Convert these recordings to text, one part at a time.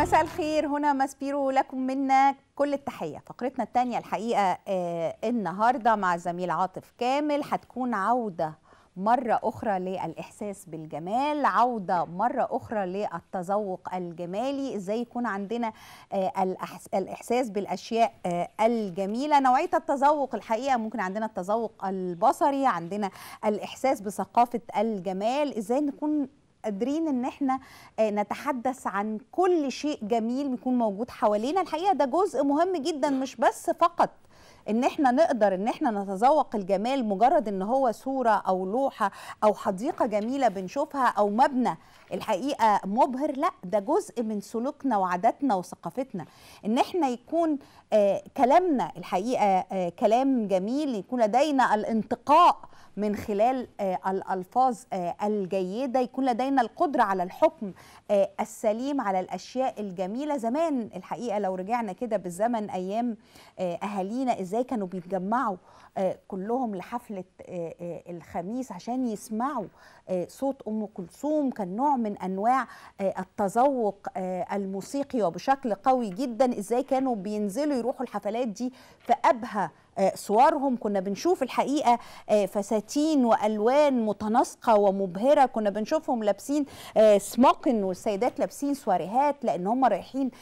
مساء الخير هنا ماسبيرو لكم منا كل التحية فقرتنا الثانية الحقيقة آه النهاردة مع الزميل عاطف كامل هتكون عودة مرة أخرى للإحساس بالجمال عودة مرة أخرى للتذوق الجمالي إزاي يكون عندنا آه الإحساس بالأشياء آه الجميلة نوعية التذوق الحقيقة ممكن عندنا التذوق البصري عندنا الإحساس بثقافة الجمال إزاي نكون قادرين ان احنا نتحدث عن كل شيء جميل يكون موجود حوالينا الحقيقه ده جزء مهم جدا مش بس فقط ان احنا نقدر ان احنا نتذوق الجمال مجرد ان هو صوره او لوحه او حديقه جميله بنشوفها او مبنى الحقيقه مبهر لا ده جزء من سلوكنا وعاداتنا وثقافتنا ان احنا يكون آه كلامنا الحقيقه آه كلام جميل يكون لدينا الانتقاء من خلال آه الالفاظ آه الجيده يكون لدينا القدره على الحكم آه السليم على الاشياء الجميله زمان الحقيقه لو رجعنا كده بالزمن ايام آه اهالينا ازاي كانوا بيتجمعوا آه كلهم لحفله آه آه الخميس عشان يسمعوا آه صوت ام كلثوم كان نوع من انواع آه التذوق آه الموسيقي وبشكل قوي جدا ازاي كانوا بينزلوا يروحوا الحفلات دي في ابهى صورهم كنا بنشوف الحقيقه فساتين والوان متناسقه ومبهره كنا بنشوفهم لابسين سموكن والسيدات لابسين سواريهات لان هم رايحين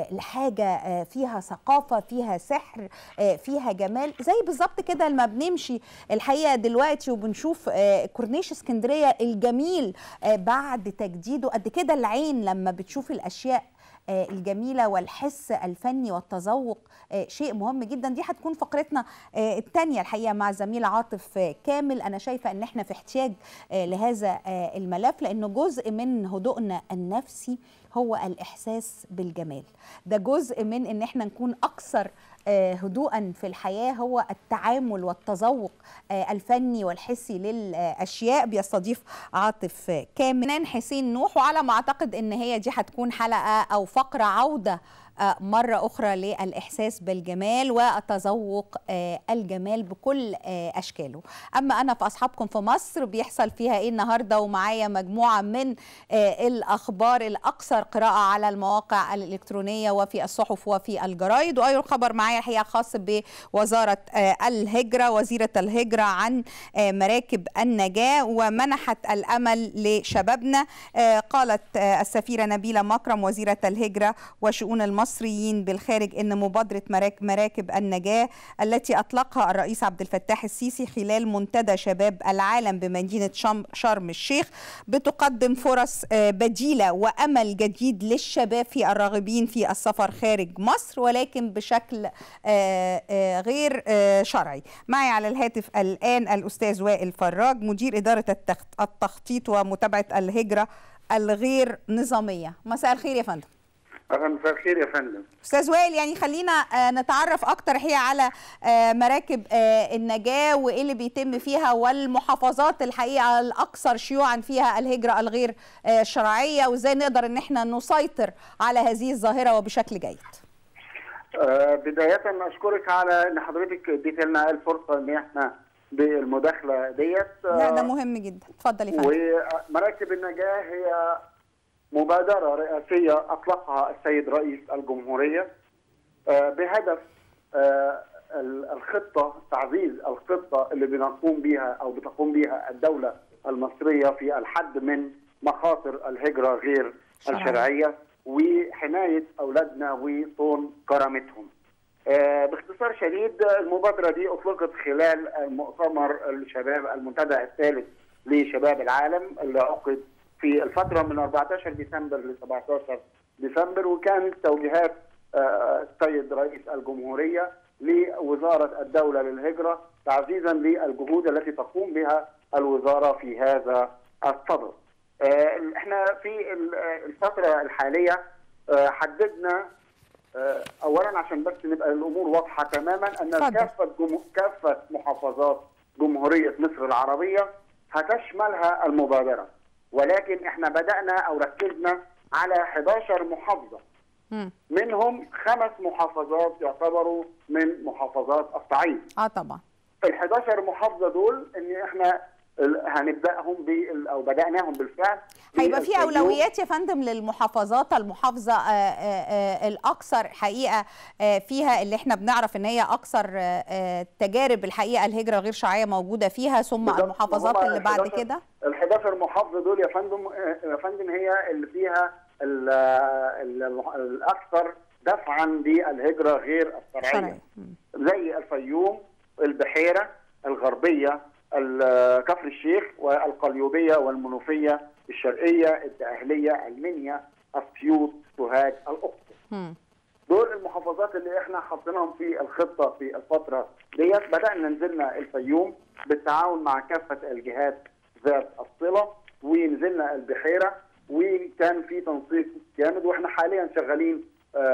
لحاجه فيها ثقافه فيها سحر فيها جمال زي بالظبط كده لما بنمشي الحقيقه دلوقتي وبنشوف كورنيش اسكندريه الجميل بعد تجديده قد كده العين لما بتشوف الاشياء الجميلة والحس الفني والتذوق شيء مهم جدا دي هتكون فقرتنا الثانية الحقيقة مع الزميل عاطف كامل أنا شايفة أن احنا في احتياج لهذا الملف لأنه جزء من هدوءنا النفسي هو الإحساس بالجمال ده جزء من أن احنا نكون أكثر هدوءا في الحياة هو التعامل والتذوق الفني والحسي للأشياء بيستضيف عاطف كامل حسين نوح وعلى ما أعتقد أن هي دي هتكون حلقة أو فقرة عودة مرة أخرى للإحساس بالجمال والتذوق الجمال بكل أشكاله أما أنا في أصحابكم في مصر بيحصل فيها إيه النهاردة ومعايا مجموعة من الأخبار الأكثر قراءة على المواقع الإلكترونية وفي الصحف وفي الجرايد وأيضا خبر معايا الحقيقة خاص بوزارة الهجرة وزيرة الهجرة عن مراكب النجاة ومنحت الأمل لشبابنا قالت السفيرة نبيلة مكرم وزيرة الهجرة وشؤون المصر المصريين بالخارج ان مبادره مراكب النجاه التي اطلقها الرئيس عبد الفتاح السيسي خلال منتدى شباب العالم بمدينه شرم الشيخ بتقدم فرص بديله وامل جديد للشباب في الراغبين في السفر خارج مصر ولكن بشكل غير شرعي. معي على الهاتف الان الاستاذ وائل فراج مدير اداره التخطيط ومتابعه الهجره الغير نظاميه. مساء الخير يا فندم. مساء الخير يا فندم استاذ وائل يعني خلينا نتعرف اكتر هي على مراكب النجاه وايه اللي بيتم فيها والمحافظات الحقيقه الاكثر شيوعا فيها الهجره الغير شرعيه وازاي نقدر ان احنا نسيطر على هذه الظاهره وبشكل جيد بدايه اشكرك على ان حضرتك اديت لنا الفرصه ان احنا بالمداخله ديت لا ده مهم جدا اتفضل يا فندم ومراكب النجاه هي مبادرة رئاسية أطلقها السيد رئيس الجمهورية بهدف الخطة تعزيز الخطة اللي بنقوم بها أو بتقوم بها الدولة المصرية في الحد من مخاطر الهجرة غير الشرعية وحماية أولادنا وصون كرامتهم باختصار شديد المبادرة دي أطلقت خلال مؤتمر الشباب المنتدى الثالث لشباب العالم اللي عقد في الفترة من 14 ديسمبر ل 17 ديسمبر وكانت توجيهات السيد رئيس الجمهورية لوزارة الدولة للهجرة تعزيزا للجهود التي تقوم بها الوزارة في هذا الصدد. احنا في الفترة الحالية حددنا اولا عشان بس نبقى الامور واضحه تماما ان كافه كافه محافظات جمهوريه مصر العربيه هتشملها المبادره. ولكن احنا بدانا او ركزنا على 11 محافظه م. منهم خمس محافظات يعتبروا من محافظات الصعيد اه طبعا ال 11 محافظه دول ان احنا هنبداهم بال او بداناهم بالفعل هيبقى في اولويات يا فندم للمحافظات المحافظه آآ آآ الاكثر حقيقه فيها اللي احنا بنعرف ان هي اكثر تجارب الحقيقه الهجره غير شرعيه موجوده فيها ثم المحافظات اللي بعد كده ال 11 محافظه دول يا فندم يا فندم هي اللي فيها ال ال الاكثر دفعا بالهجره غير الشرعيه زي الفيوم البحيره الغربيه كفر الشيخ والقليوبيه والمنوفيه الشرقيه الدقهليه المنيا اسيوط سوهاج الاقصر دول المحافظات اللي احنا حاطينهم في الخطه في الفتره ديت بدانا نزلنا الفيوم بالتعاون مع كافه الجهات ذات الصله ونزلنا البحيره وكان في تنسيق جامد واحنا حاليا شغالين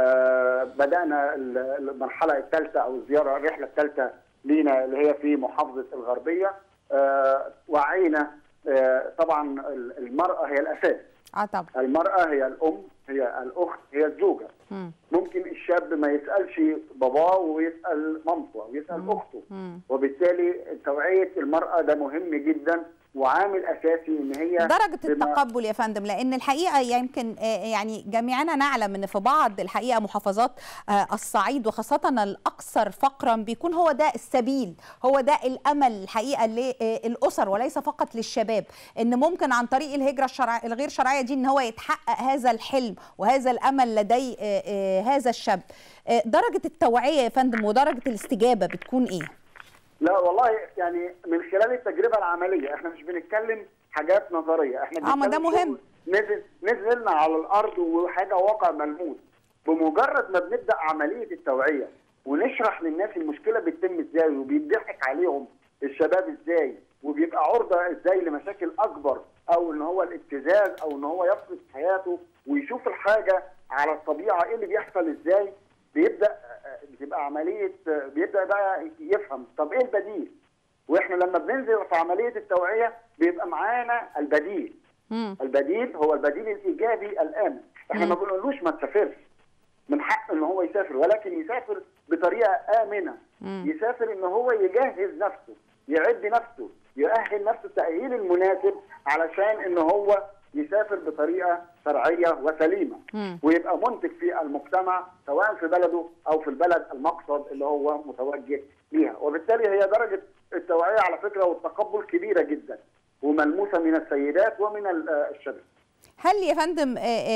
آه بدانا المرحله الثالثه او الزياره الرحله الثالثه لينا اللي هي في محافظه الغربيه آه وعينا آه طبعا المراه هي الاساس اه طبعا المراه هي الام هي الاخت هي الزوجه م. ممكن الشاب ما يسالش باباه ويسال مامته او يسال م. اخته م. وبالتالي توعيه المراه ده مهم جدا وعامل اساسي ان هي درجه التقبل يا فندم لان الحقيقه يمكن يعني جميعنا نعلم ان في بعض الحقيقه محافظات الصعيد وخاصه الاكثر فقرا بيكون هو ده السبيل هو ده الامل الحقيقه للاسر وليس فقط للشباب ان ممكن عن طريق الهجره الشرع الغير شرعيه دي ان هو يتحقق هذا الحلم وهذا الامل لدي هذا الشاب درجه التوعيه يا فندم ودرجه الاستجابه بتكون ايه لا والله يعني من خلال التجربه العمليه احنا مش بنتكلم حاجات نظريه احنا اه ما ده مهم نزل نزلنا على الارض وحاجه واقع ملموس بمجرد ما بنبدا عمليه التوعيه ونشرح للناس المشكله بتتم ازاي وبيضحك عليهم الشباب ازاي وبيبقى عرضه ازاي لمشاكل اكبر او ان هو الابتزاز او ان هو يفقد حياته ويشوف الحاجه على الطبيعه ايه اللي بيحصل ازاي بيبدا بتبقى عمليه بيبدا بقى يفهم طب ايه البديل؟ واحنا لما بننزل في عمليه التوعيه بيبقى معانا البديل. مم. البديل هو البديل الايجابي الامن، احنا ما بنقولوش ما تسافرش. من حقه ان هو يسافر ولكن يسافر بطريقه امنه. مم. يسافر ان هو يجهز نفسه، يعد نفسه، يؤهل نفسه التاهيل المناسب علشان ان هو يسافر بطريقه شرعيه وسليمه مم. ويبقى منتج في المجتمع سواء في بلده او في البلد المقصد اللي هو متوجه ليها وبالتالي هي درجه التوعيه على فكره والتقبل كبيره جدا وملموسه من السيدات ومن الشباب هل يا فندم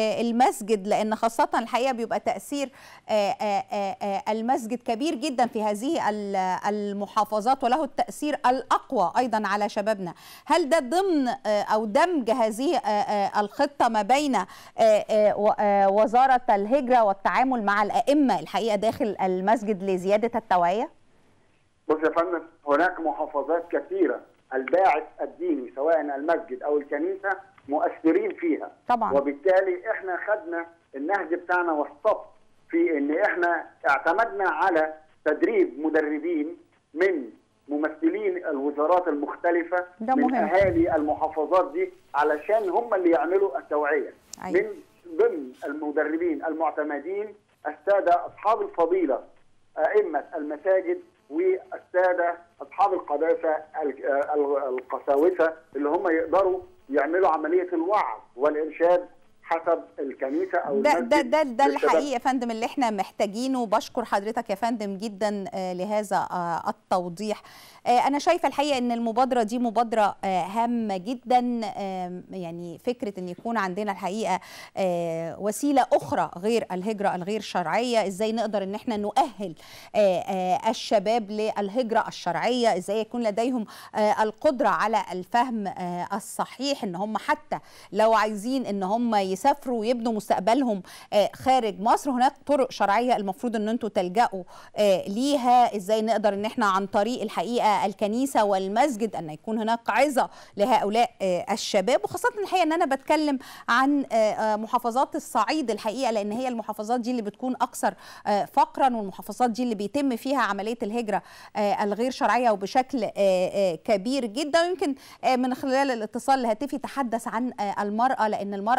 المسجد لان خاصه الحقيقه بيبقى تاثير المسجد كبير جدا في هذه المحافظات وله التاثير الاقوى ايضا على شبابنا هل ده ضمن او دمج هذه الخطه ما بين وزاره الهجره والتعامل مع الائمه الحقيقه داخل المسجد لزياده التوعيه بص يا فندم هناك محافظات كثيره الباعث الديني سواء المسجد او الكنيسه مؤثرين فيها طبعا وبالتالي احنا خدنا النهج بتاعنا والصف في ان احنا اعتمدنا على تدريب مدربين من ممثلين الوزارات المختلفه ده من مهم. اهالي المحافظات دي علشان هم اللي يعملوا التوعيه أيوة. من ضمن المدربين المعتمدين الساده اصحاب الفضيله ائمه المساجد والساده اصحاب القداسه القساوسه اللي هم يقدروا يعملوا عمليه الوعظ والارشاد حسب الكنيسه او ده ده المسجد ده, ده للشباب. الحقيقه يا فندم اللي احنا محتاجينه بشكر حضرتك يا فندم جدا آه، لهذا آه، التوضيح آه، انا شايفه الحقيقه ان المبادره دي مبادره آه، هامه جدا آم، يعني فكره ان يكون عندنا الحقيقه آه، وسيله اخرى غير الهجره الغير شرعيه ازاي نقدر ان احنا نؤهل آه، آه، الشباب للهجره الشرعيه ازاي يكون لديهم آه، القدره على الفهم آه، الصحيح ان هم حتى لو عايزين ان هم يسافروا ويبنوا مستقبلهم آه، خارج مصر هناك طرق شرعيه المفروض ان انتوا تلجأوا آه، ليها ازاي نقدر ان احنا عن طريق الحقيقه الكنيسه والمسجد ان يكون هناك عظه لهؤلاء آه، الشباب وخاصه الحقيقه ان انا بتكلم عن آه، آه، محافظات الصعيد الحقيقه لان هي المحافظات دي اللي بتكون اكثر آه، فقرا والمحافظات دي اللي بيتم فيها عمليه الهجره آه، الغير شرعيه وبشكل آه، آه، كبير جدا ويمكن آه، من خلال الاتصال الهاتفي تحدث عن آه، المراه لان المراه الحقيقه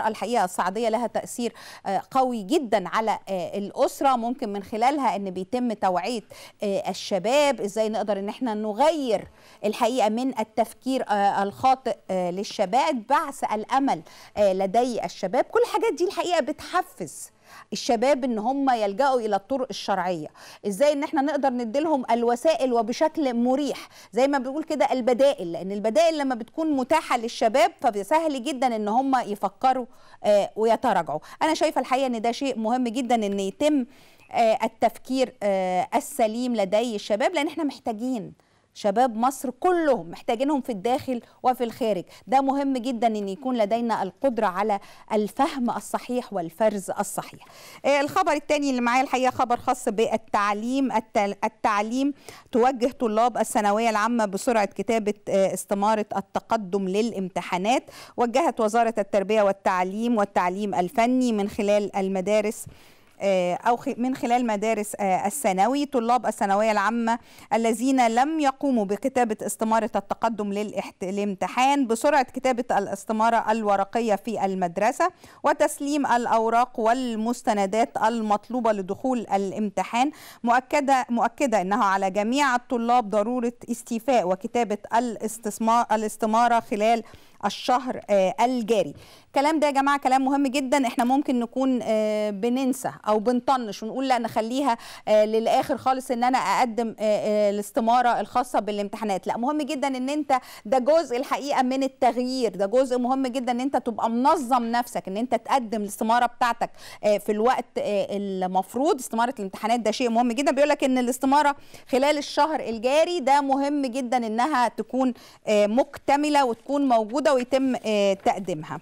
الصعيديه لها تاثير قوي جدا على الاسره ممكن من خلالها ان بيتم توعيه الشباب ازاي نقدر ان احنا نغير الحقيقه من التفكير الخاطئ للشباب بعث الامل لدي الشباب كل الحاجات دي الحقيقه بتحفز الشباب ان هم يلجأوا الى الطرق الشرعيه ازاي ان احنا نقدر نديلهم الوسائل وبشكل مريح زي ما بنقول كده البدائل لان البدائل لما بتكون متاحه للشباب فسهل جدا ان هم يفكروا آه ويتراجعوا انا شايفه الحقيقه ان ده شيء مهم جدا ان يتم آه التفكير آه السليم لدي الشباب لان احنا محتاجين شباب مصر كلهم محتاجينهم في الداخل وفي الخارج ده مهم جدا ان يكون لدينا القدره على الفهم الصحيح والفرز الصحيح الخبر الثاني اللي معايا الحقيقه خبر خاص بالتعليم التعليم توجه طلاب الثانويه العامه بسرعه كتابه استماره التقدم للامتحانات وجهت وزاره التربيه والتعليم والتعليم الفني من خلال المدارس أو من خلال مدارس الثانوي طلاب الثانوية العامة الذين لم يقوموا بكتابة استمارة التقدم للامتحان بسرعة كتابة الاستمارة الورقية في المدرسة وتسليم الأوراق والمستندات المطلوبة لدخول الامتحان مؤكدة مؤكدة أنه على جميع الطلاب ضرورة استيفاء وكتابة الاستمارة خلال الشهر الجاري الكلام ده يا جماعه كلام مهم جدا احنا ممكن نكون بننسى او بنطنش ونقول لا نخليها للاخر خالص ان انا اقدم الاستماره الخاصه بالامتحانات لا مهم جدا ان انت ده جزء الحقيقه من التغيير ده جزء مهم جدا ان انت تبقى منظم نفسك ان انت تقدم الاستماره بتاعتك في الوقت المفروض استماره الامتحانات ده شيء مهم جدا بيقول لك ان الاستماره خلال الشهر الجاري ده مهم جدا انها تكون مكتمله وتكون موجوده ويتم تقديمها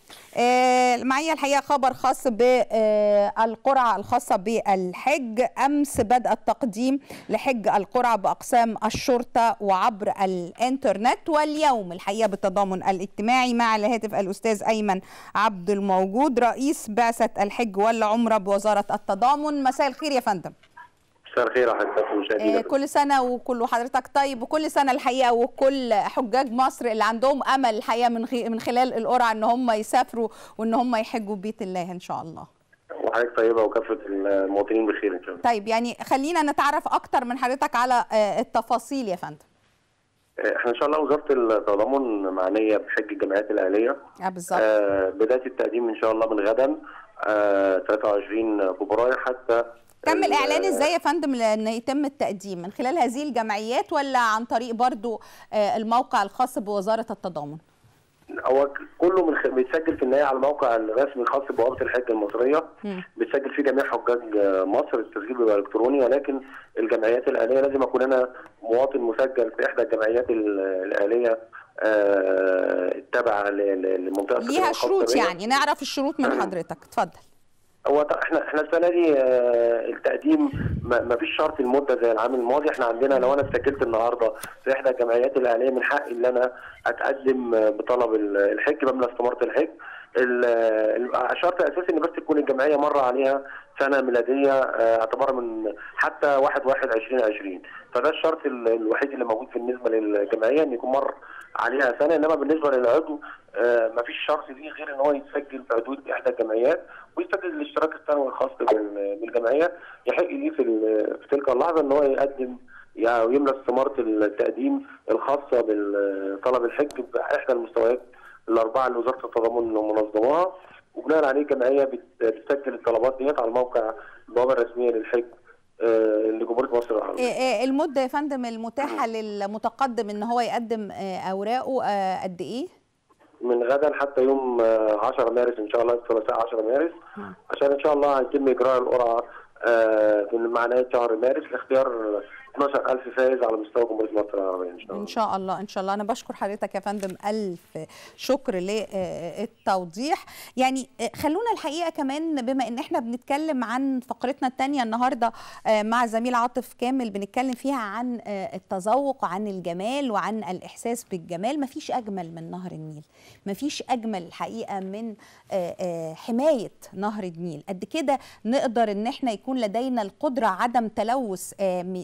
معايا الحقيقه خبر خاص بالقرعه الخاصه بالحج امس بدا التقديم لحج القرعه باقسام الشرطه وعبر الانترنت واليوم الحقيقه بالتضامن الاجتماعي مع الهاتف الاستاذ ايمن عبد الموجود رئيس بعثه الحج والعمره بوزاره التضامن مساء الخير يا فندم مساء الخير حضرتك مشاهدينا كل سنه وكل حضرتك طيب وكل سنه الحقيقه وكل حجاج مصر اللي عندهم امل الحقيقه من من خلال القرعه ان هم يسافروا وان هم يحجوا بيت الله ان شاء الله وحضرتك طيبه وكافه المواطنين بخير ان شاء الله طيب يعني خلينا نتعرف اكتر من حضرتك على التفاصيل يا فندم احنا ان شاء الله وزاره التضامن معنيه بحج الجمعيات الاهليه اه بالظبط آه بدايه التقديم ان شاء الله من غدا آه 23 فبراير حتى تم الاعلان ازاي يا فندم ان يتم التقديم من خلال هذه الجمعيات ولا عن طريق برضو الموقع الخاص بوزاره التضامن هو كله من خ... بيتسجل في النهايه على الموقع الرسمي الخاص بوزاره الحج المصريه بيتسجل فيه جميع حجاج مصر التسجيل بيبقى الكتروني ولكن الجمعيات الاهليه لازم اكون انا مواطن مسجل في احدى الجمعيات الاهليه التابعه للمنطقه ليها شروط يعني نعرف الشروط من حضرتك اتفضل هو احنا احنا السنه دي التقديم ما فيش شرط المده زي العام الماضي احنا عندنا لو انا سجلت النهارده في احدى الجمعيات الاهليه من حقي ان انا اتقدم بطلب الحج بملى استماره الحج الشرط الاساسي ان بس تكون الجمعيه مر عليها سنه ميلاديه اعتبارا من حتى 1 1 2020 فده الشرط الوحيد اللي موجود بالنسبه للجمعيه ان يكون مر عليها سنه انما بالنسبه للعضو ما فيش شرط ليه غير ان هو يتسجل في حدود احدى الجمعيات ويسجل الاشتراك السنوي الخاص بالجمعيه يحق ليه في في تلك اللحظه ان هو يقدم يعني يملى استماره التقديم الخاصه بطلب الحج باحدى المستويات الاربعه اللي وزاره التضامن منظماها وبناء عليه الجمعيه بتسجل الطلبات ديت على الموقع البوابه الرسميه للحج لجمهوريه مصر العربيه. المده يا فندم المتاحه للمتقدم ان هو يقدم اوراقه قد ايه؟ من غدا حتى يوم 10 مارس ان شاء الله الثلاثاء 10 مارس عشان ان شاء الله هيتم اجراء القرعه في مع نهايه شهر مارس لاختيار 12000 فائز على مستوى جمهوريه مصر العربيه ان شاء الله ان شاء الله ان شاء الله انا بشكر حضرتك يا فندم الف شكر للتوضيح يعني خلونا الحقيقه كمان بما ان احنا بنتكلم عن فقرتنا الثانيه النهارده مع زميل عاطف كامل بنتكلم فيها عن التذوق وعن الجمال وعن الاحساس بالجمال مفيش اجمل من نهر النيل مفيش اجمل الحقيقه من حمايه نهر النيل قد كده نقدر ان احنا يكون لدينا القدره عدم تلوث مياه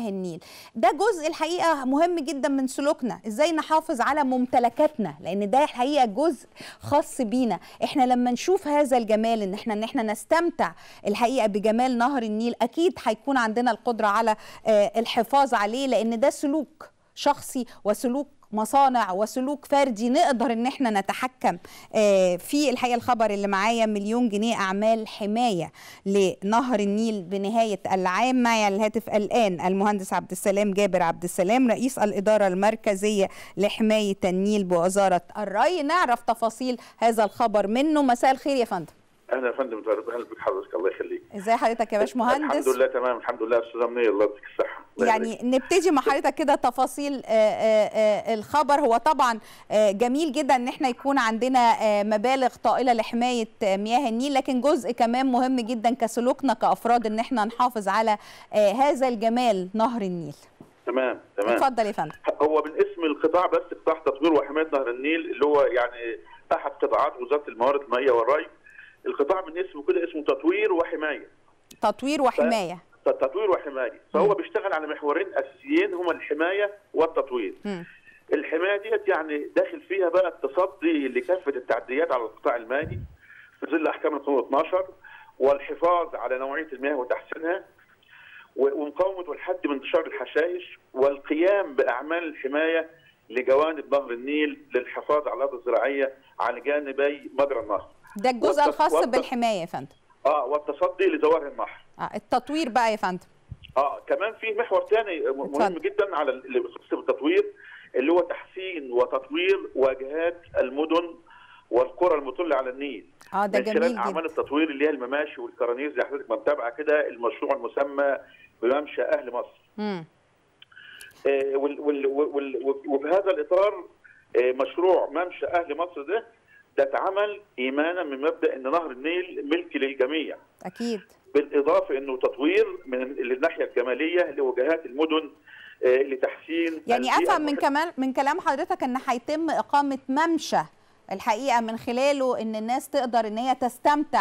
مياه النيل ده جزء الحقيقه مهم جدا من سلوكنا ازاي نحافظ على ممتلكاتنا لان ده الحقيقه جزء خاص بينا احنا لما نشوف هذا الجمال ان احنا ان احنا نستمتع الحقيقه بجمال نهر النيل اكيد هيكون عندنا القدره على آه، الحفاظ عليه لان ده سلوك شخصي وسلوك مصانع وسلوك فردي نقدر ان احنا نتحكم آه، في الحقيقه الخبر اللي معايا مليون جنيه اعمال حمايه لنهر النيل بنهايه العام معي على الهاتف الان المهندس عبد السلام جابر عبد السلام رئيس الاداره المركزيه لحمايه النيل بوزاره الري نعرف تفاصيل هذا الخبر منه مساء الخير يا فندم اهلا يا فندم اهلا بك حضرتك الله يخليك ازي حضرتك يا باشمهندس الحمد لله تمام الحمد لله استاذه منير الله يديك الصحه الله يعني يخليك. نبتدي مع حضرتك كده تفاصيل آه، آه، آه، الخبر هو طبعا آه، جميل جدا ان احنا يكون عندنا آه، مبالغ طائله لحمايه آه، مياه النيل لكن جزء كمان مهم جدا كسلوكنا كافراد ان احنا نحافظ على آه، هذا الجمال نهر النيل تمام تمام اتفضل يا فندم هو من اسم القطاع بس قطاع تطوير وحمايه نهر النيل اللي هو يعني احد قطاعات وزاره الموارد المائيه والري القطاع من اسمه كده اسمه تطوير وحمايه تطوير وحمايه تطوير وحمايه فهو بيشتغل على محورين اساسيين هما الحمايه والتطوير مم. الحمايه ديت يعني داخل فيها بقى التصدي لكافه التعديات على القطاع المالي في ظل احكام القانون 12 والحفاظ على نوعيه المياه وتحسينها و- ومقاومه والحد من انتشار الحشائش والقيام باعمال الحمايه لجوانب نهر النيل للحفاظ على الارض الزراعيه على جانبي مجرى النهر. ده الجزء والت- الخاص والت- بالحمايه يا فندم اه والتصدي لظواهر النهر. آه، التطوير بقى يا فندم اه كمان في محور ثاني مهم اتفضل. جدا على اللي بيخص بالتطوير اللي هو تحسين وتطوير واجهات المدن والقرى المطله على النيل اه ده من جميل خلال اعمال جدا التطوير اللي هي المماشي والكرانيز اللي حضرتك ما متابعه كده المشروع المسمى بممشى اهل مصر مم. آه، وال- وال- وال- وفي هذا الاطار آه، مشروع ممشى اهل مصر ده ده اتعمل ايمانا من مبدا ان نهر النيل ملك للجميع اكيد بالاضافه انه تطوير من الناحيه الجماليه لوجهات المدن آه، لتحسين يعني البيئة افهم من المحيطة. كمان من كلام حضرتك ان هيتم اقامه ممشى الحقيقه من خلاله ان الناس تقدر ان هي تستمتع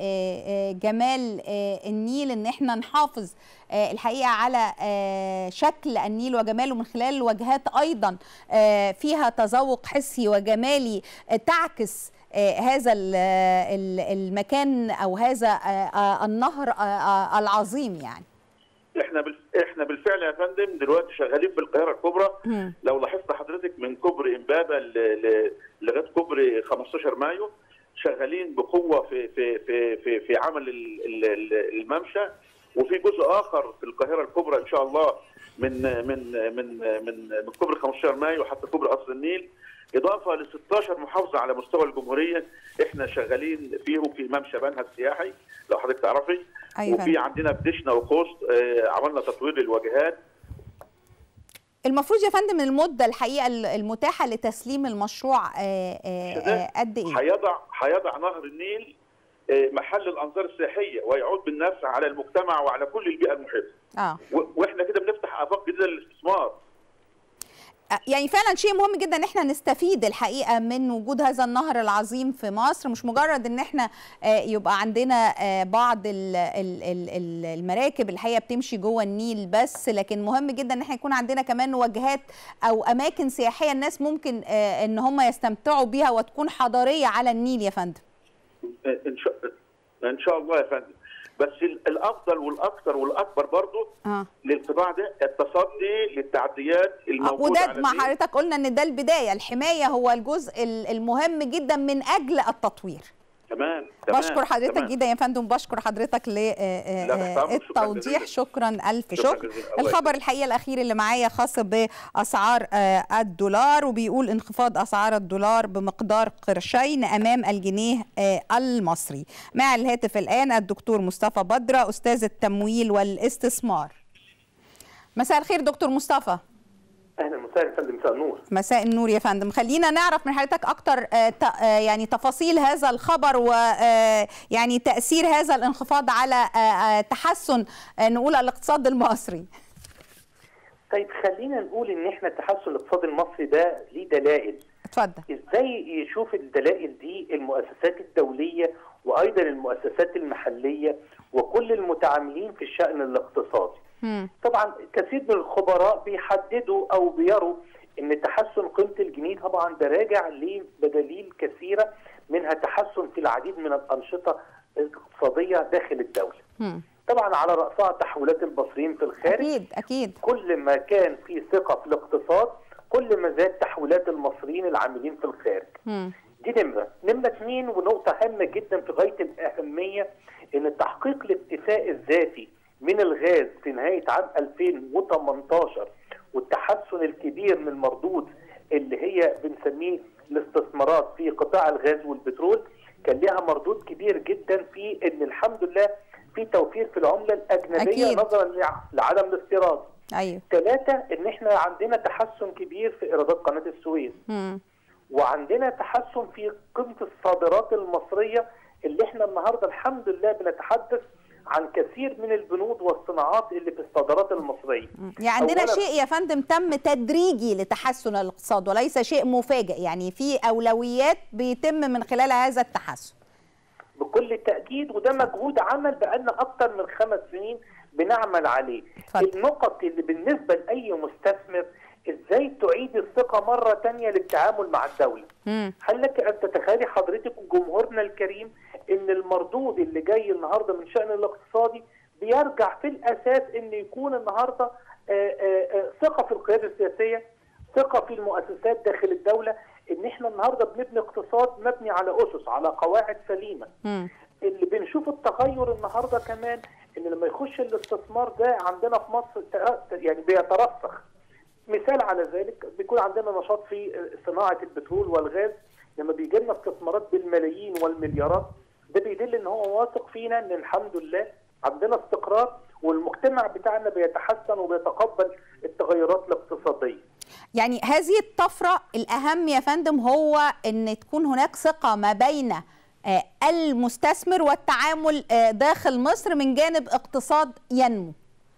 بجمال النيل ان احنا نحافظ آه، الحقيقه على آه، شكل النيل وجماله من خلال الواجهات ايضا آه، فيها تذوق حسي وجمالي آه، تعكس آه، هذا ال- ال- المكان او هذا آه، آه، النهر آه، آه، العظيم يعني احنا بال... احنا بالفعل يا فندم دلوقتي شغالين في القاهره الكبرى مم. لو لاحظت حضرتك من كوبري امبابه ل... ل... لغايه كوبري 15 مايو شغالين بقوه في في في في, في عمل ال- ال- ال- الممشى وفي جزء اخر في القاهره الكبرى ان شاء الله من من من من من كوبري 15 مايو حتى كوبري قصر النيل اضافه ل 16 محافظه على مستوى الجمهوريه احنا شغالين فيهم في ممشى بنها السياحي لو حضرتك تعرفي أيوة وفي فندم. عندنا في دشنا وقوست آه، عملنا تطوير للواجهات المفروض يا فندم المده الحقيقه المتاحه لتسليم المشروع آه، آه، آه، قد ايه؟ هيضع هيضع نهر النيل آه، محل الانظار السياحيه ويعود بالنفع على المجتمع وعلى كل البيئه المحيطه اه و- واحنا كده بنفتح افاق جديده للاستثمار يعني فعلا شيء مهم جدا ان احنا نستفيد الحقيقه من وجود هذا النهر العظيم في مصر مش مجرد ان احنا آه، يبقى عندنا آه، بعض ال- ال- ال- ال- المراكب الحقيقه بتمشي جوه النيل بس لكن مهم جدا ان احنا يكون عندنا كمان وجهات او اماكن سياحيه الناس ممكن آه، ان هم يستمتعوا بيها وتكون حضاريه على النيل يا فندم آه، ان شاء ان شاء الله يا فندم بس ال- الافضل والاكثر والاكبر برضه اه للقطاع ده التصدي للتعديات الموجوده وده على مع النيل. حضرتك قلنا ان ده البدايه الحمايه هو الجزء ال- المهم جدا من اجل التطوير تمام تمام بشكر حضرتك تمام. جدا يا فندم بشكر حضرتك لا، تحت أمرك. شكراً للتوضيح جزيلاً. شكرا الف شكراً شكر جزيلاً. الله الخبر يخليك. الحقيقه الاخير اللي معايا خاص باسعار آه، الدولار وبيقول انخفاض اسعار الدولار بمقدار قرشين امام الجنيه آه، المصري مع الهاتف الان الدكتور مصطفى بدره استاذ التمويل والاستثمار مساء الخير دكتور مصطفى اهلا وسهلا يا فندم مساء النور مساء النور يا فندم خلينا نعرف من حضرتك اكتر آه، ت- آه، يعني تفاصيل هذا الخبر ويعني تاثير هذا الانخفاض على آه، آه، تحسن آه، نقول الاقتصاد المصري طيب خلينا نقول ان احنا التحسن الاقتصادي المصري ده ليه دلائل اتفضل ازاي يشوف الدلائل دي المؤسسات الدوليه وايضا المؤسسات المحليه وكل المتعاملين في الشان الاقتصادي مم. طبعا كثير من الخبراء بيحددوا او بيروا ان تحسن قيمه الجنيه طبعا ده راجع لبدليل كثيره منها تحسن في العديد من الانشطه الاقتصاديه داخل الدوله. مم. طبعا على راسها تحويلات المصريين في الخارج اكيد اكيد كل ما كان في ثقه في الاقتصاد كل ما زاد تحويلات المصريين العاملين في الخارج. مم. دي نمرة نمرة اثنين ونقطة هامة جدا في غاية الأهمية إن تحقيق الاكتفاء الذاتي من الغاز في نهاية عام 2018 والتحسن الكبير من المردود اللي هي بنسميه الاستثمارات في قطاع الغاز والبترول كان لها مردود كبير جدا في إن الحمد لله في توفير في العملة الأجنبية أكيد. نظرا لع- لعدم الاستيراد ايوه ثلاثة إن إحنا عندنا تحسن كبير في إيرادات قناة السويس مم. وعندنا تحسن في قيمه الصادرات المصريه اللي احنا النهارده الحمد لله بنتحدث عن كثير من البنود والصناعات اللي في الصادرات المصريه. يعني عندنا أولاً- شيء يا فندم تم تدريجي لتحسن الاقتصاد وليس شيء مفاجئ يعني في اولويات بيتم من خلال هذا التحسن بكل تاكيد وده مجهود عمل بقالنا اكتر من خمس سنين بنعمل عليه. اتفضل. النقط اللي بالنسبه لاي مستثمر ازاي تعيد الثقه مره تانية للتعامل مع الدوله. مم. هل لك ان تتخيلي حضرتك وجمهورنا الكريم ان المردود اللي جاي النهارده من شان الاقتصادي بيرجع في الاساس ان يكون النهارده آه، آه، آه، ثقه في القياده السياسيه، ثقه في المؤسسات داخل الدوله، ان احنا النهارده بنبني اقتصاد مبني على اسس على قواعد سليمه. مم. اللي بنشوف التغير النهارده كمان ان لما يخش الاستثمار ده عندنا في مصر تأ- يعني بيترسخ مثال على ذلك بيكون عندنا نشاط في صناعه البترول والغاز لما بيجي لنا استثمارات بالملايين والمليارات ده بيدل ان هو واثق فينا ان الحمد لله عندنا استقرار والمجتمع بتاعنا بيتحسن وبيتقبل التغيرات الاقتصاديه. يعني هذه الطفرة الأهم يا فندم هو أن تكون هناك ثقة ما بين آه، المستثمر والتعامل آه، داخل مصر من جانب اقتصاد ينمو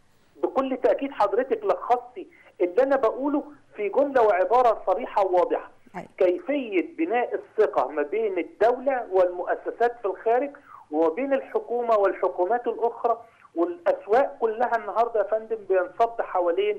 بكل تاكيد حضرتك لخصتي اللي انا بقوله في جمله وعباره صريحه وواضحه أيوة. كيفيه بناء الثقه ما بين الدوله والمؤسسات في الخارج وما بين الحكومه والحكومات الاخرى والاسواق كلها النهارده يا فندم بينصب حوالين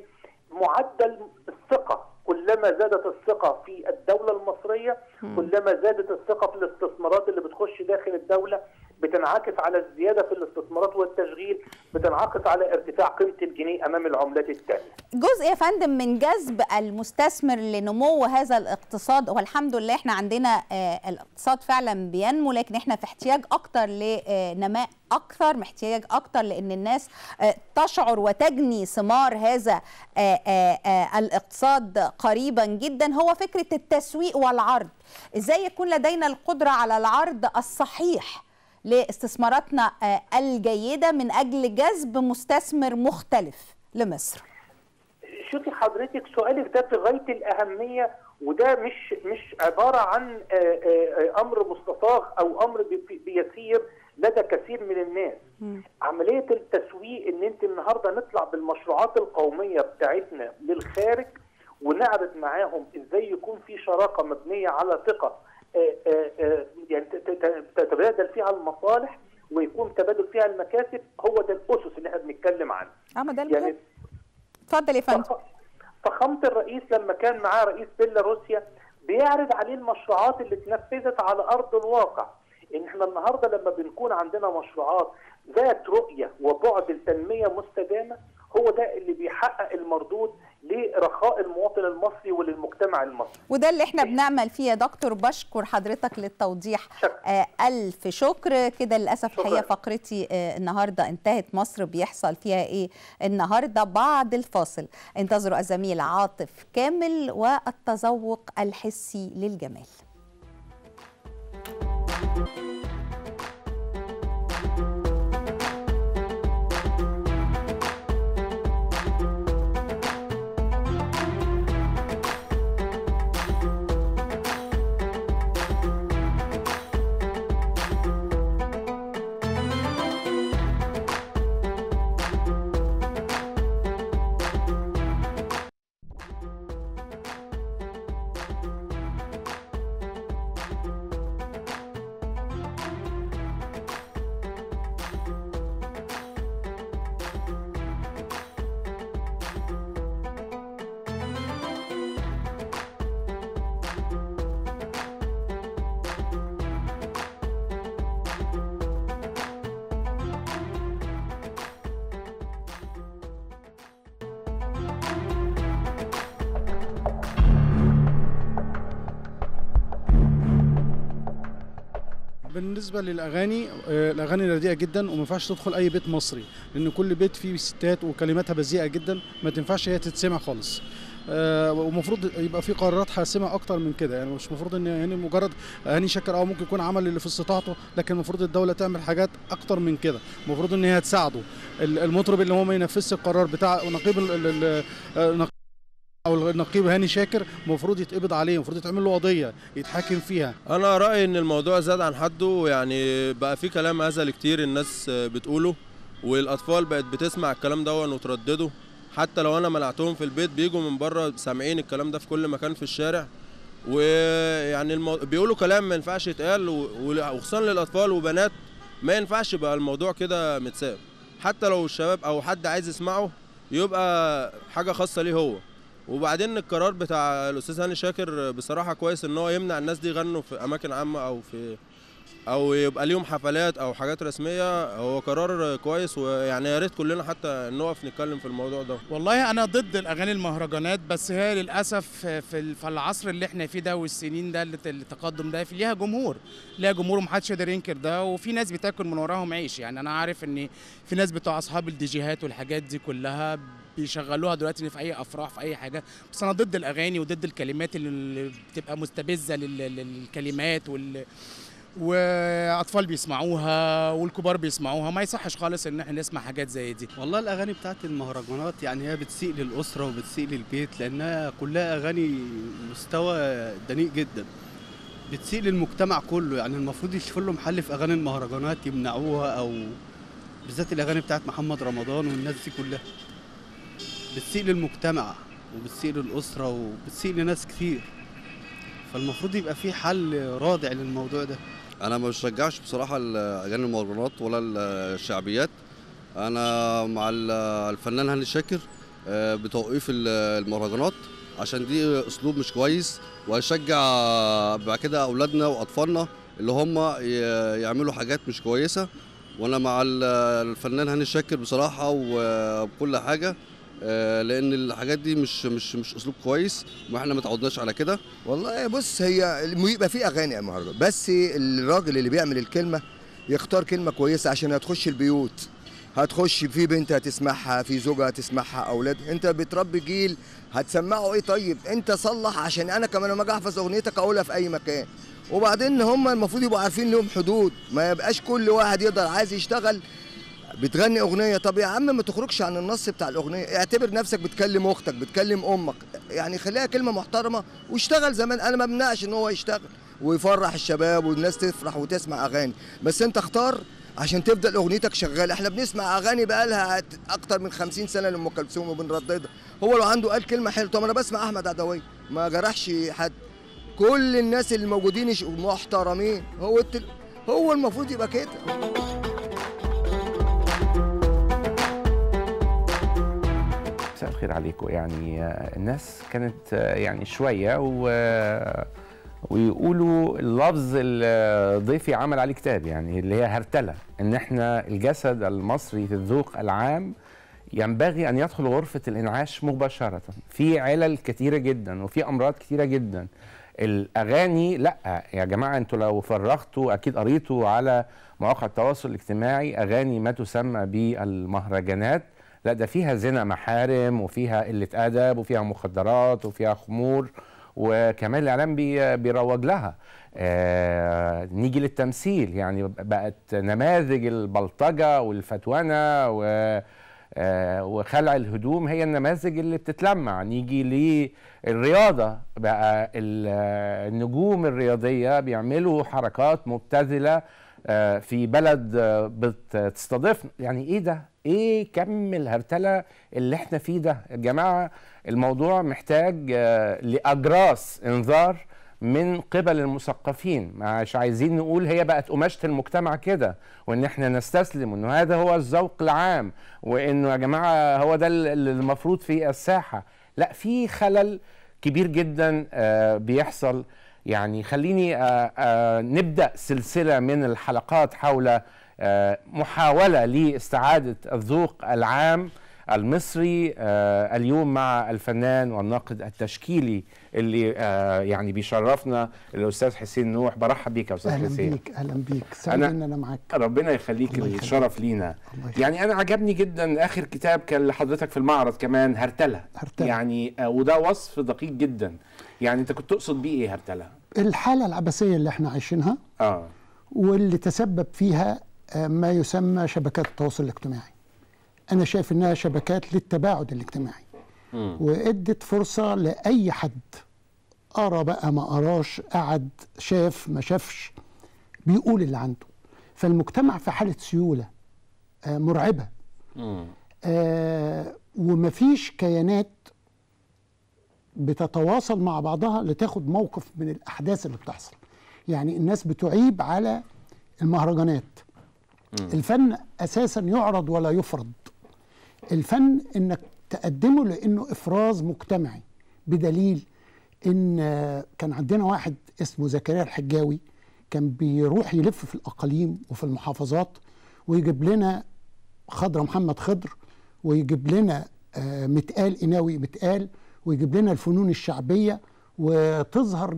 معدل الثقه كلما زادت الثقه في الدوله المصريه كلما زادت الثقه في الاستثمارات اللي بتخش داخل الدوله بتنعكس على الزياده في الاستثمارات والتشغيل بتنعكس على ارتفاع قيمه الجنيه امام العملات الثانيه جزء يا فندم من جذب المستثمر لنمو هذا الاقتصاد والحمد لله احنا عندنا آه، الاقتصاد فعلا بينمو لكن احنا في احتياج اكتر لنماء اكثر محتاج اكتر لان الناس آه، تشعر وتجني ثمار هذا آه، آه، آه، الاقتصاد قريبا جدا هو فكره التسويق والعرض ازاي يكون لدينا القدره على العرض الصحيح لاستثماراتنا آه، الجيده من اجل جذب مستثمر مختلف لمصر شوفي حضرتك سؤالك ده في غايه الاهميه وده مش مش عباره عن آه، آه، آه، امر مستطاغ او امر بي- بيسير لدى كثير من الناس. عمليه التسويق ان انت النهارده نطلع بالمشروعات القوميه بتاعتنا للخارج ونعرض معاهم ازاي يكون في شراكه مبنيه على ثقه آه، آه، آه، يعني ت- ت- تتبادل فيها المصالح ويكون تبادل فيها المكاسب هو ده الاسس اللي احنا بنتكلم عنها. اه ما ده يعني الجد. اتفضل يا فندم فخ- فخامة الرئيس لما كان معاه رئيس بيلاروسيا بيعرض عليه المشروعات اللي اتنفذت على أرض الواقع إن احنا النهاردة لما بنكون عندنا مشروعات ذات رؤية وبعد التنمية مستدامة هو ده اللي بيحقق المردود لرخاء المواطن المصري وللمجتمع المصري وده اللي احنا بنعمل فيه يا دكتور بشكر حضرتك للتوضيح شكرا. آه ألف شكر كده للأسف شكرا. الحقيقة فقرتي آه النهاردة انتهت مصر بيحصل فيها ايه النهاردة بعد الفاصل انتظروا الزميل عاطف كامل والتذوق الحسي للجمال بالنسبه للاغاني آه، الاغاني رديئه جدا وما ينفعش تدخل اي بيت مصري لان كل بيت فيه ستات وكلماتها بذيئه جدا ما تنفعش هي تتسمع خالص آه، ومفروض يبقى في قرارات حاسمه اكتر من كده يعني مش المفروض ان يعني مجرد هاني شاكر اه ممكن يكون عمل اللي في استطاعته لكن المفروض الدوله تعمل حاجات اكتر من كده المفروض ان هي تساعده ال- المطرب اللي هو ما ينفذش القرار بتاع نقيب ال- ال- ال- آه، نق- او النقيب هاني شاكر المفروض يتقبض عليه المفروض يتعمل له قضيه يتحاكم فيها انا رايي ان الموضوع زاد عن حده يعني بقى في كلام هزل كتير الناس بتقوله والاطفال بقت بتسمع الكلام ده وتردده حتى لو انا منعتهم في البيت بيجوا من بره سامعين الكلام ده في كل مكان في الشارع ويعني المو... بيقولوا كلام ما ينفعش يتقال و- وخصوصا للاطفال وبنات ما ينفعش بقى الموضوع كده متساب حتى لو الشباب او حد عايز يسمعه يبقى حاجه خاصه ليه هو وبعدين القرار بتاع الاستاذ هاني شاكر بصراحه كويس ان هو يمنع الناس دي يغنوا في اماكن عامه او في او يبقى ليهم حفلات او حاجات رسميه هو قرار كويس ويعني يا ريت كلنا حتى نقف نتكلم في الموضوع ده والله انا ضد الاغاني المهرجانات بس هي للاسف في ال- في العصر اللي احنا فيه ده والسنين ده اللي التقدم ده في ليها جمهور ليها جمهور ومحدش يقدر ينكر ده وفي ناس بتاكل من وراهم عيش يعني انا عارف ان في ناس بتوع اصحاب الديجيهات والحاجات دي كلها بيشغلوها دلوقتي في اي افراح في اي حاجه بس انا ضد الاغاني وضد الكلمات اللي بتبقى مستفزه لل- للكلمات وال واطفال بيسمعوها والكبار بيسمعوها ما يصحش خالص ان احنا نسمع حاجات زي دي والله الاغاني بتاعت المهرجانات يعني هي بتسيء للاسره وبتسيء للبيت لانها كلها اغاني مستوى دنيء جدا بتسيء للمجتمع كله يعني المفروض يشوفوا له محل في اغاني المهرجانات يمنعوها او بالذات الاغاني بتاعت محمد رمضان والناس دي كلها بتسيء للمجتمع وبتسيء للاسره وبتسيء لناس كتير فالمفروض يبقى في حل رادع للموضوع ده انا ما بشجعش بصراحه الاغاني المهرجانات ولا الشعبيات انا مع ال- الفنان هاني شاكر آه، بتوقيف ال- المهرجانات عشان دي اسلوب مش كويس وهيشجع بعد كده اولادنا واطفالنا اللي هم ي- يعملوا حاجات مش كويسه وانا مع ال- الفنان هاني شاكر بصراحه وبكل حاجه آه، لان الحاجات دي مش مش مش اسلوب كويس واحنا ما تعودناش على كده والله بص هي يبقى في اغاني يا مهرجان بس الراجل اللي بيعمل الكلمه يختار كلمه كويسه عشان هتخش البيوت هتخش في بنت هتسمعها في زوجها هتسمعها اولاد انت بتربي جيل هتسمعه ايه طيب انت صلح عشان انا كمان لما اجي احفظ اغنيتك اقولها في اي مكان وبعدين هم المفروض يبقوا عارفين لهم حدود ما يبقاش كل واحد يقدر عايز يشتغل بتغني اغنيه طب يا عم ما تخرجش عن النص بتاع الاغنيه اعتبر نفسك بتكلم اختك بتكلم امك يعني خليها كلمه محترمه واشتغل زمان انا ما بمنعش ان هو يشتغل ويفرح الشباب والناس تفرح وتسمع اغاني بس انت اختار عشان تفضل اغنيتك شغاله احنا بنسمع اغاني بقالها اكتر من 50 سنه لام كلثوم وبنرددها هو لو عنده قال كلمه حلوه طب انا بسمع احمد عدويه ما جرحش حد كل الناس اللي موجودين يش- محترمين هو التل... هو المفروض يبقى كده مساء الخير عليكم يعني آه، الناس كانت آه، يعني شويه و ويقولوا اللفظ اللي ضيفي عمل عليه كتاب يعني اللي هي هرتله ان احنا الجسد المصري في الذوق العام ينبغي ان يدخل غرفه الانعاش مباشره في علل كثيره جدا وفي امراض كثيره جدا الاغاني لا يا جماعه انتوا لو فرغتوا اكيد قريتوا على مواقع التواصل الاجتماعي اغاني ما تسمى بالمهرجانات لا ده فيها زنا محارم وفيها قله ادب وفيها مخدرات وفيها خمور وكمان الاعلام بي بيروج لها آه نيجي للتمثيل يعني بقت نماذج البلطجه والفتونه و آه، وخلع الهدوم هي النماذج اللي بتتلمع نيجي للرياضة بقى ال- آه، النجوم الرياضية بيعملوا حركات مبتذلة آه، في بلد آه، بتستضيف يعني ايه ده ايه كم الهرتلة اللي احنا فيه ده يا جماعة الموضوع محتاج آه، لأجراس انذار من قبل المثقفين مش عايزين نقول هي بقت قماشة المجتمع كده وان احنا نستسلم وانه هذا هو الذوق العام وانه يا جماعة هو ده اللي المفروض في الساحة لا في خلل كبير جدا آه، بيحصل يعني خليني آه، آه، نبدأ سلسلة من الحلقات حول آه، محاولة لاستعادة الذوق العام المصري آه، اليوم مع الفنان والناقد التشكيلي اللي آه، يعني بيشرفنا الاستاذ حسين نوح برحب بيك يا استاذ اهلا حسين بيك اهلا بيك سعيد أنا- ان انا معاك ربنا يخليك الله يخليك. الشرف لينا الله يخليك. يعني انا عجبني جدا اخر كتاب كان لحضرتك في المعرض كمان هرتله هرتلة. يعني آه، وده وصف دقيق جدا يعني انت كنت تقصد بيه ايه هرتله الحاله العبثيه اللي احنا عايشينها اه واللي تسبب فيها آه، ما يسمى شبكات التواصل الاجتماعي انا شايف انها شبكات للتباعد الاجتماعي مم. وادت فرصه لاي حد قرا بقى ما قراش قعد شاف ما شافش بيقول اللي عنده فالمجتمع في حاله سيوله آه، مرعبه مم. آه ومفيش كيانات بتتواصل مع بعضها لتاخد موقف من الاحداث اللي بتحصل يعني الناس بتعيب على المهرجانات الفن اساسا يعرض ولا يفرض الفن انك تقدمه لانه افراز مجتمعي بدليل ان آه، كان عندنا واحد اسمه زكريا الحجاوي كان بيروح يلف في الاقاليم وفي المحافظات ويجيب لنا خضر محمد خضر ويجيب لنا آه، متقال قناوي متقال ويجيب لنا الفنون الشعبيه وتظهر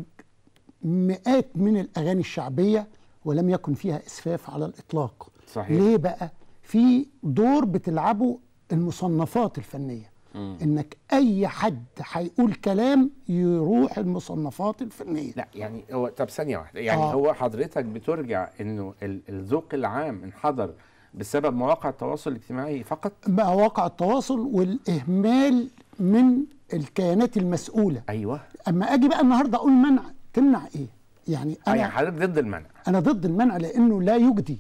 مئات من الاغاني الشعبيه ولم يكن فيها اسفاف على الاطلاق صحيح. ليه بقى في دور بتلعبه المصنفات الفنيه انك اي حد هيقول كلام يروح المصنفات الفنيه لا يعني هو طب ثانيه واحده يعني آه. آه. هو حضرتك بترجع انه ال- الذوق العام انحدر بسبب مواقع التواصل الاجتماعي فقط مواقع التواصل والاهمال من الكيانات المسؤوله ايوه اما اجي بقى النهارده اقول منع تمنع ايه يعني انا يعني انا حضرتك ضد المنع انا ضد المنع لانه لا يجدي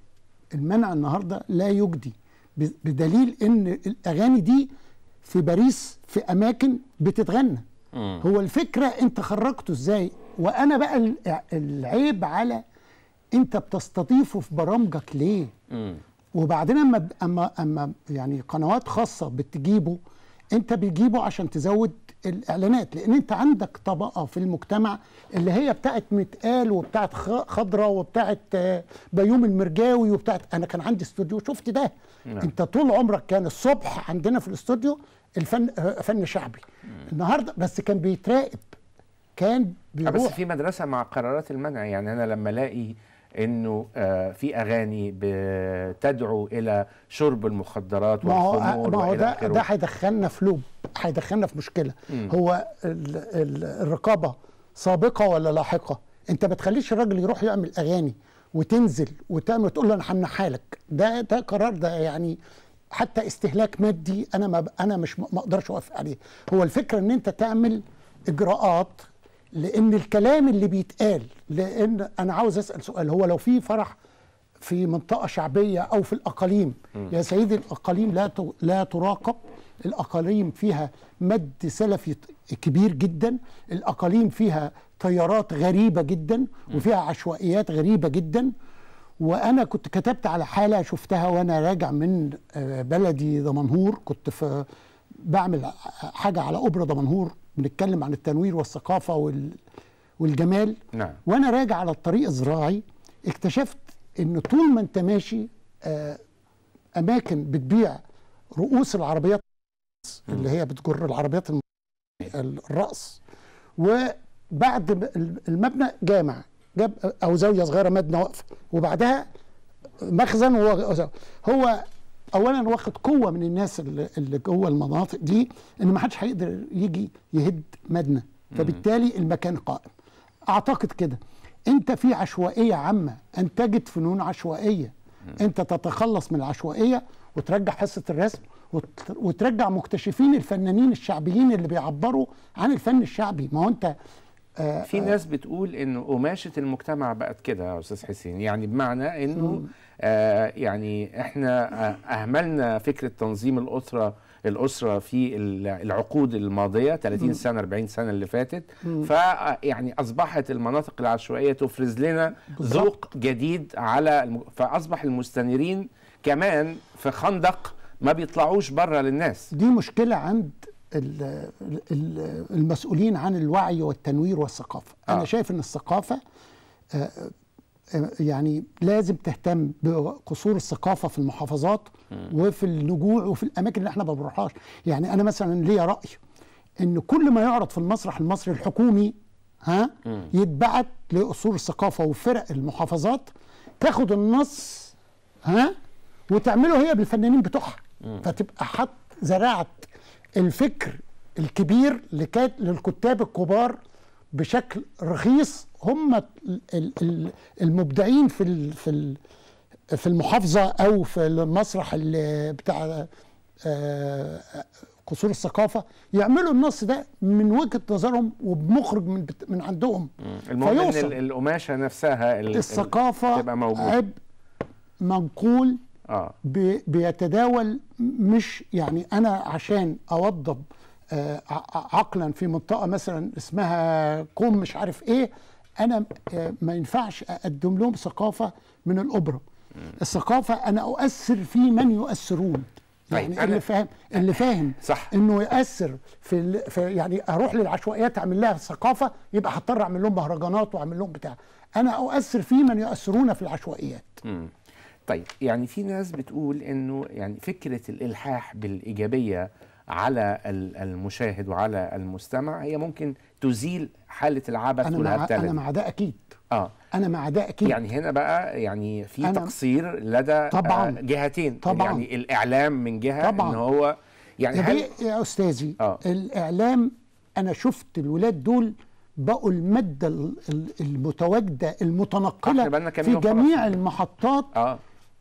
المنع النهارده لا يجدي ب- بدليل ان الاغاني دي في باريس في اماكن بتتغنى مم. هو الفكره انت خرجته ازاي وانا بقى ال- العيب على انت بتستضيفه في برامجك ليه مم. وبعدين اما اما اما يعني قنوات خاصه بتجيبه انت بتجيبه عشان تزود الاعلانات لان انت عندك طبقه في المجتمع اللي هي بتاعت متقال وبتاعت خ- خضره وبتاعت آه، بيوم المرجاوي وبتاعت انا كان عندي استوديو شفت ده نعم. انت طول عمرك كان الصبح عندنا في الاستوديو الفن آه، فن شعبي النهارده بس كان بيتراقب كان آه، بس بيروح في مدرسه مع قرارات المنع يعني انا لما الاقي انه آه في اغاني بتدعو الى شرب المخدرات ما هو والخمور ما هو والى ده اخره ده هيدخلنا في لوب هيدخلنا في مشكله مم. هو ال ال الرقابه سابقه ولا لاحقه انت ما تخليش الراجل يروح يعمل اغاني وتنزل وتعمل وتقول له انا همنعها لك ده ده قرار ده يعني حتى استهلاك مادي انا ما انا مش ما اقدرش اوافق عليه هو الفكره ان انت تعمل اجراءات لان الكلام اللي بيتقال لان انا عاوز اسال سؤال هو لو في فرح في منطقه شعبيه او في الاقاليم يا سيدي الاقاليم لا ت- لا تراقب الاقاليم فيها مد سلفي ط- كبير جدا الاقاليم فيها تيارات غريبه جدا وفيها عشوائيات غريبه جدا وانا كنت كتبت على حاله شفتها وانا راجع من آه، بلدي دمنهور كنت في بعمل حاجه على اوبرا دمنهور بنتكلم عن التنوير والثقافه وال والجمال نعم وانا راجع على الطريق الزراعي اكتشفت ان طول ما انت ماشي آه، اماكن بتبيع رؤوس العربيات اللي هي بتجر العربيات الم- الرأس وبعد م- المبنى جامع جاب او زاويه صغيره مبنى واقفه وبعدها مخزن و- هو اولا واخد قوه من الناس اللي اللي جوه المناطق دي ان ما حدش هيقدر يجي يهد مبنى فبالتالي المكان قائم اعتقد كده انت في عشوائيه عامه انتجت فنون عشوائيه انت تتخلص من العشوائيه وترجع حصه الرسم وت- وترجع مكتشفين الفنانين الشعبيين اللي بيعبروا عن الفن الشعبي ما هو انت آه في ناس بتقول انه قماشه المجتمع بقت كده يا استاذ حسين يعني بمعنى انه آه يعني احنا آه اهملنا فكره تنظيم الاسره الاسره في ال- العقود الماضيه 30 مم. سنه 40 سنه اللي فاتت مم. ف يعني اصبحت المناطق العشوائيه تفرز لنا بالظبط. ذوق جديد على الم... فاصبح المستنيرين كمان في خندق ما بيطلعوش بره للناس دي مشكلة عند ال- ال- المسؤولين عن الوعي والتنوير والثقافة آه. أنا شايف أن الثقافة آه، آه، يعني لازم تهتم بقصور الثقافه في المحافظات وفي النجوع وفي الاماكن اللي احنا ما بنروحهاش يعني انا مثلا ليا راي ان كل ما يعرض في المسرح المصري الحكومي ها يتبعت لاصول الثقافه وفرق المحافظات تاخد النص ها وتعمله هي بالفنانين بتوعها فتبقى حط زراعه الفكر الكبير لكات للكتاب الكبار بشكل رخيص هم ال- ال- ال- المبدعين في ال- في ال- في المحافظه او في المسرح اللي بتاع آه، قصور الثقافه يعملوا النص ده من وجهه نظرهم وبمخرج من بت- من عندهم المهم ان فيوصل. ال- القماشه نفسها ال- ال- الثقافه تبقى موجوده عبء منقول اه بي- بيتداول مش يعني انا عشان اوضب آه، ع- عقلا في منطقه مثلا اسمها كوم مش عارف ايه انا آه، ما ينفعش اقدم لهم ثقافه من الاوبرا الثقافه انا اؤثر في من يؤثرون طيب، يعني أنا- اللي فاهم اللي فاهم صح. انه ياثر في, ال- في يعني اروح للعشوائيات اعمل لها ثقافه يبقى هضطر اعمل لهم مهرجانات واعمل لهم بتاع انا اؤثر في من يؤثرون في العشوائيات مم. طيب يعني في ناس بتقول انه يعني فكره الالحاح بالايجابيه على ال- المشاهد وعلى المستمع هي ممكن تزيل حاله العبث انا مع والهرتله انا دي. مع ده اكيد اه انا مع ده اكيد يعني هنا بقى يعني في أنا- تقصير لدى طبعاً. آه، جهتين طبعاً. يعني الاعلام من جهه طبعاً. ان هو يعني يا هل بيه يا استاذي آه. الاعلام انا شفت الولاد دول بقوا الماده ال- ال- المتواجده إحنا المتنقله بقالنا كام في يوم خلاص. جميع المحطات اه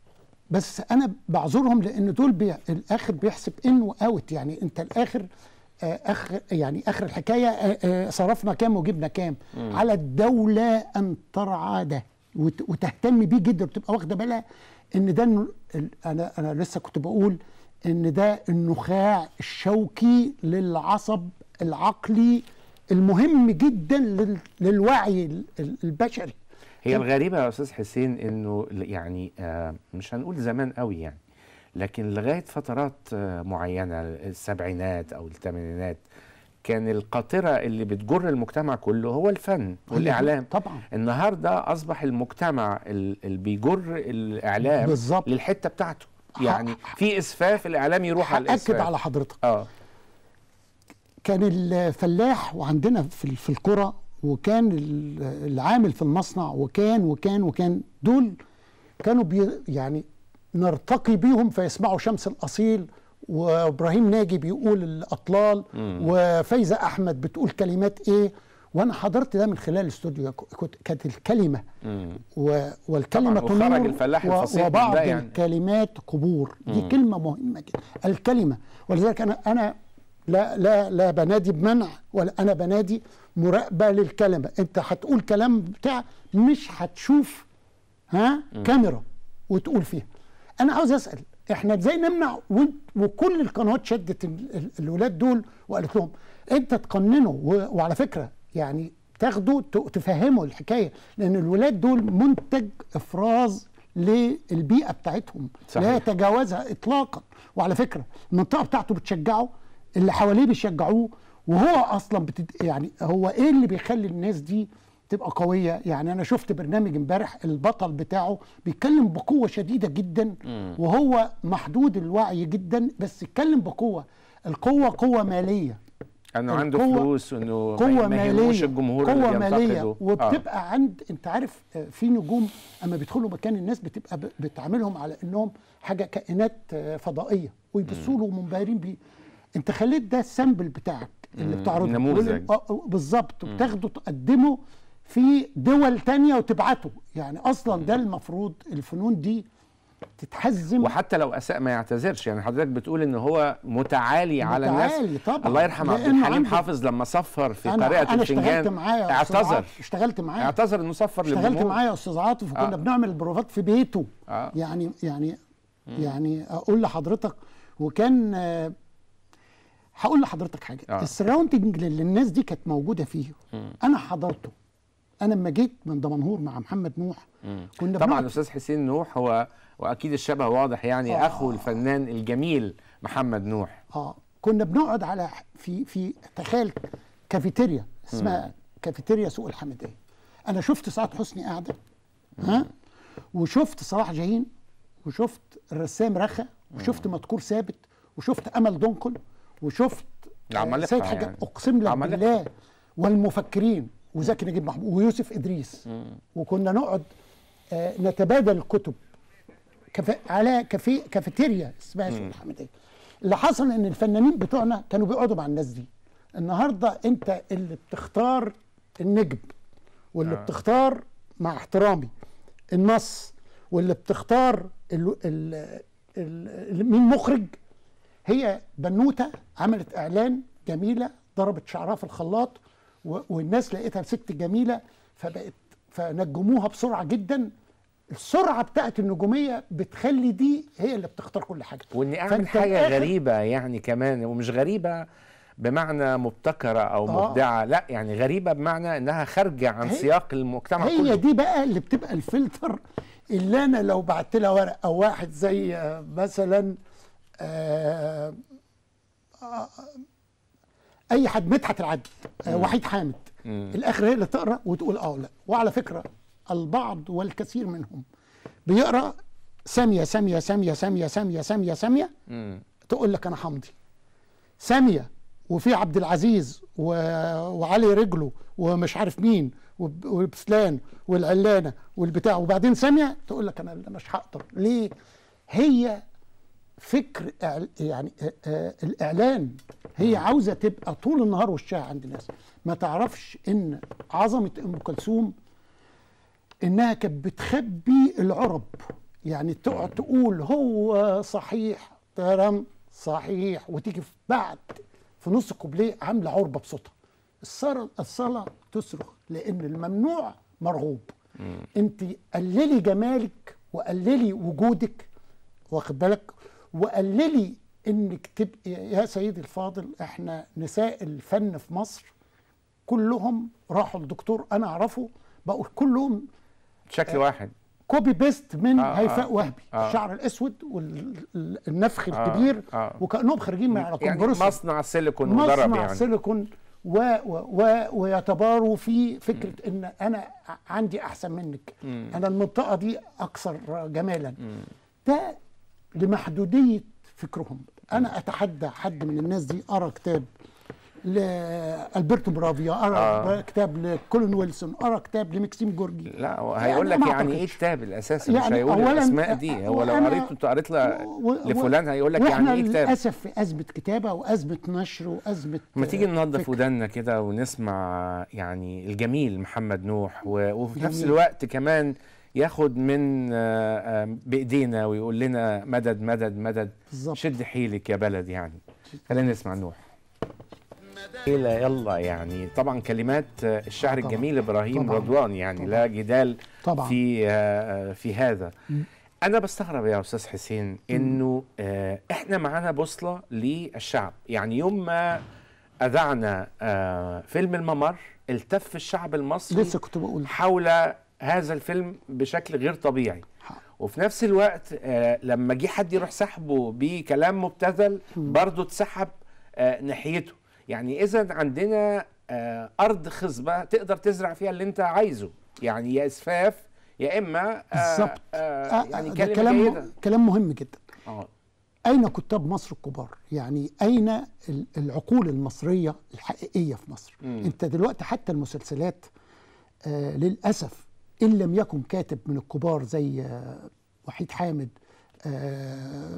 بس انا بعذرهم لان دول بي... الاخر بيحسب ان واوت يعني انت الاخر آه، اخر يعني اخر الحكايه آه، آه، صرفنا كام وجبنا كام على الدوله ان ترعى ده وت... وتهتم بيه جدا وتبقى واخده بالها ان ده الن- ال- انا انا لسه كنت بقول ان ده النخاع الشوكي للعصب العقلي المهم جدا لل... للوعي ال- ال- البشري هي الغريبة يا أستاذ حسين إنه ل- يعني آه مش هنقول زمان قوي يعني لكن لغاية فترات آه معينة السبعينات أو الثمانينات كان القاطرة اللي بتجر المجتمع كله هو الفن والإعلام طبعا النهاردة أصبح المجتمع ال- اللي بيجر الإعلام بالظبط. للحتة بتاعته يعني في إسفاف الإعلام يروح على هاكد الإسفاف على حضرتك اه كان الفلاح وعندنا في في القرى وكان ال- العامل في المصنع وكان وكان وكان دول كانوا بي يعني نرتقي بيهم فيسمعوا شمس الاصيل وابراهيم ناجي بيقول الاطلال وفايزه احمد بتقول كلمات ايه وانا حضرت ده من خلال الاستوديو كنت كانت الكلمه و والكلمه طبعاً، وخرج نور الفلاح و- الفصيح من وبعض ده يعني. الكلمات قبور دي كلمه مهمه جدا الكلمه ولذلك انا انا لا لا لا بنادي بمنع ولا انا بنادي مراقبه للكلمه انت هتقول كلام بتاع مش هتشوف ها كاميرا وتقول فيها انا عاوز اسال احنا ازاي نمنع و- وكل القنوات شدت ال- ال- الولاد دول وقالت لهم انت تقننوا و- وعلى فكره يعني تاخدوا ت- تفهموا الحكايه لان الولاد دول منتج افراز للبيئه بتاعتهم صحيح. لا يتجاوزها اطلاقا وعلى فكره المنطقه بتاعته بتشجعه اللي حواليه بيشجعوه وهو اصلا بتد... يعني هو ايه اللي بيخلي الناس دي تبقى قويه يعني انا شفت برنامج امبارح البطل بتاعه بيتكلم بقوه شديده جدا وهو محدود الوعي جدا بس يتكلم بقوه القوه قوه ماليه انه عنده القوة- فلوس وانه قوة ما- ما يهموش مالية الجمهور قوة اللي مالية بينتقده آه. وبتبقى عند انت عارف آه، في نجوم اما بيدخلوا مكان الناس بتبقى ب- بتعاملهم على انهم حاجة كائنات آه، فضائية ويبصوا له منبهرين بيه انت خليت ده السامبل بتاعك اللي مم. بتعرضه نموذج. وال- آه، آه، بالظبط وبتاخده تقدمه في دول تانية وتبعته يعني اصلا ده المفروض الفنون دي تتحزم وحتى لو اساء ما يعتذرش يعني حضرتك بتقول ان هو متعالي, على الناس متعالي طبعا الله يرحم عبد لأنه الحليم عنده- حافظ لما صفر في انا قارئة انا الفنجان اشتغلت معاه يا أستاذ اعتذر عاطف، اشتغلت معاه اعتذر انه صفر اشتغلت للجمهور معاه يا استاذ عاطف وكنا آه. آه. بنعمل البروفات في بيته آه. يعني يعني يعني اقول لحضرتك وكان آه، هقول لحضرتك حاجه آه. آه. السراوندنج اللي الناس دي كانت موجوده فيه انا حضرته انا لما جيت من دمنهور مع محمد نوح كنا طبعا بنقعد- الاستاذ حسين نوح هو واكيد الشبه واضح يعني آه. اخو الفنان الجميل محمد نوح اه كنا بنقعد على في في تخيل كافيتيريا اسمها كافيتيريا سوق الحمديه انا شفت سعاد حسني قاعده ها وشفت صلاح جاهين وشفت الرسام رخا وشفت مذكور ثابت وشفت امل دنقل وشفت العمالقة سيد حاجة يعني. اقسم لك العمالقة. بالله والمفكرين وزكي نجيب محمود ويوسف ادريس وكنا نقعد آه، نتبادل الكتب كف... على كافي كافيتيريا اسمها مم. سوق الحمدية اللي حصل ان الفنانين بتوعنا كانوا بيقعدوا مع الناس دي النهارده انت اللي بتختار النجم واللي آه. بتختار مع احترامي النص واللي بتختار ال... ال... ال... ال... مين مخرج هي بنوته عملت اعلان جميله ضربت شعرها في الخلاط و... والناس لقيتها ست جميله فبقت فنجموها بسرعه جدا السرعه بتاعت النجوميه بتخلي دي هي اللي بتختار كل حاجه واني اعمل فأنت حاجه الآخر- غريبه يعني كمان ومش غريبه بمعنى مبتكره او آه. مبدعه لا يعني غريبه بمعنى انها خارجه عن هي- سياق المجتمع هي كله دي بقى اللي بتبقى الفلتر اللي انا لو بعت لها ورق او واحد زي آه، مثلا آه، آه، اي حد مدحت العدل آه، مم. وحيد حامد مم. الاخر هي اللي تقرا وتقول اه لا وعلى فكره البعض والكثير منهم بيقرا ساميه ساميه ساميه ساميه ساميه ساميه ساميه مم. تقول لك انا حمضي ساميه وفي عبد العزيز و... وعلي رجله ومش عارف مين وب- وبسلان والعلانه والبتاع وبعدين ساميه تقول لك انا مش هقدر ليه؟ هي فكر إعل... يعني آه، آه، الاعلان هي عاوزه تبقى طول النهار وشها عند الناس ما تعرفش ان عظمه ام كلثوم انها كانت بتخبي العرب يعني تقعد تقول هو صحيح ترم صحيح وتيجي في بعد في نص الكوبليه عامله عربه بصوتها الصلاة الصلاة تصرخ لأن الممنوع مرغوب أنت قللي جمالك وقللي وجودك واخد بالك وقللي انك تبقي يا سيدي الفاضل احنا نساء الفن في مصر كلهم راحوا لدكتور انا اعرفه بقوا كلهم شكل واحد كوبي بيست من آه، آه هيفاء آه، وهبي آه. الشعر الاسود والنفخ آه، الكبير آه. وكانهم خارجين من على يعني كونجرس مصنع سيليكون وضرب مصنع يعني سيليكون و و و ويتباروا في فكره ان انا ع- عندي احسن منك مم. انا المنطقه دي اكثر جمالا ده لمحدوديه فكرهم انا اتحدى حد من الناس دي ارى كتاب لالبرتو برافيا ارى آه. آه. كتاب لكولين ويلسون ارى كتاب لمكسيم جورجي لا هو هيقول لك ما يعني ايه أعتقدش. كتاب الاساسي مش يعني هيقول أولاً، الاسماء دي هو لو وأنا- قريت انت قريت ل- و- لفلان هيقول لك واحنا يعني ايه كتاب للاسف في ازمه كتابه وازمه نشر وازمه ما تيجي آه، ننظف فكر. ودنا كده ونسمع يعني الجميل محمد نوح و- وفي نفس جميل. الوقت كمان ياخد من آه، آه، بايدينا ويقول لنا مدد مدد مدد بالظبط. شد حيلك يا بلد يعني خلينا نسمع نوح يلا يلا يعني طبعا كلمات آه، الشاعر طبعاً. الجميل ابراهيم طبعاً. رضوان يعني لا جدال طبعا في آه، في هذا مم. انا بستغرب يا استاذ حسين انه آه، احنا معانا بوصله للشعب يعني يوم ما اذعنا آه، فيلم الممر التف الشعب المصري لسه كنت بقول حول هذا الفيلم بشكل غير طبيعي وفي نفس الوقت آه، لما جه حد يروح سحبه بكلام مبتذل برضه اتسحب آه، ناحيته يعني اذا عندنا آه، ارض خصبه تقدر تزرع فيها اللي انت عايزه يعني يا اسفاف يا اما آه، بالظبط آه، آه، يعني ده كلمه كلام جيده كلام مهم جدا اه اين كتاب مصر الكبار يعني اين ال- العقول المصريه الحقيقيه في مصر مم. انت دلوقتي حتى المسلسلات آه للاسف ان لم يكن كاتب من الكبار زي آه وحيد حامد آه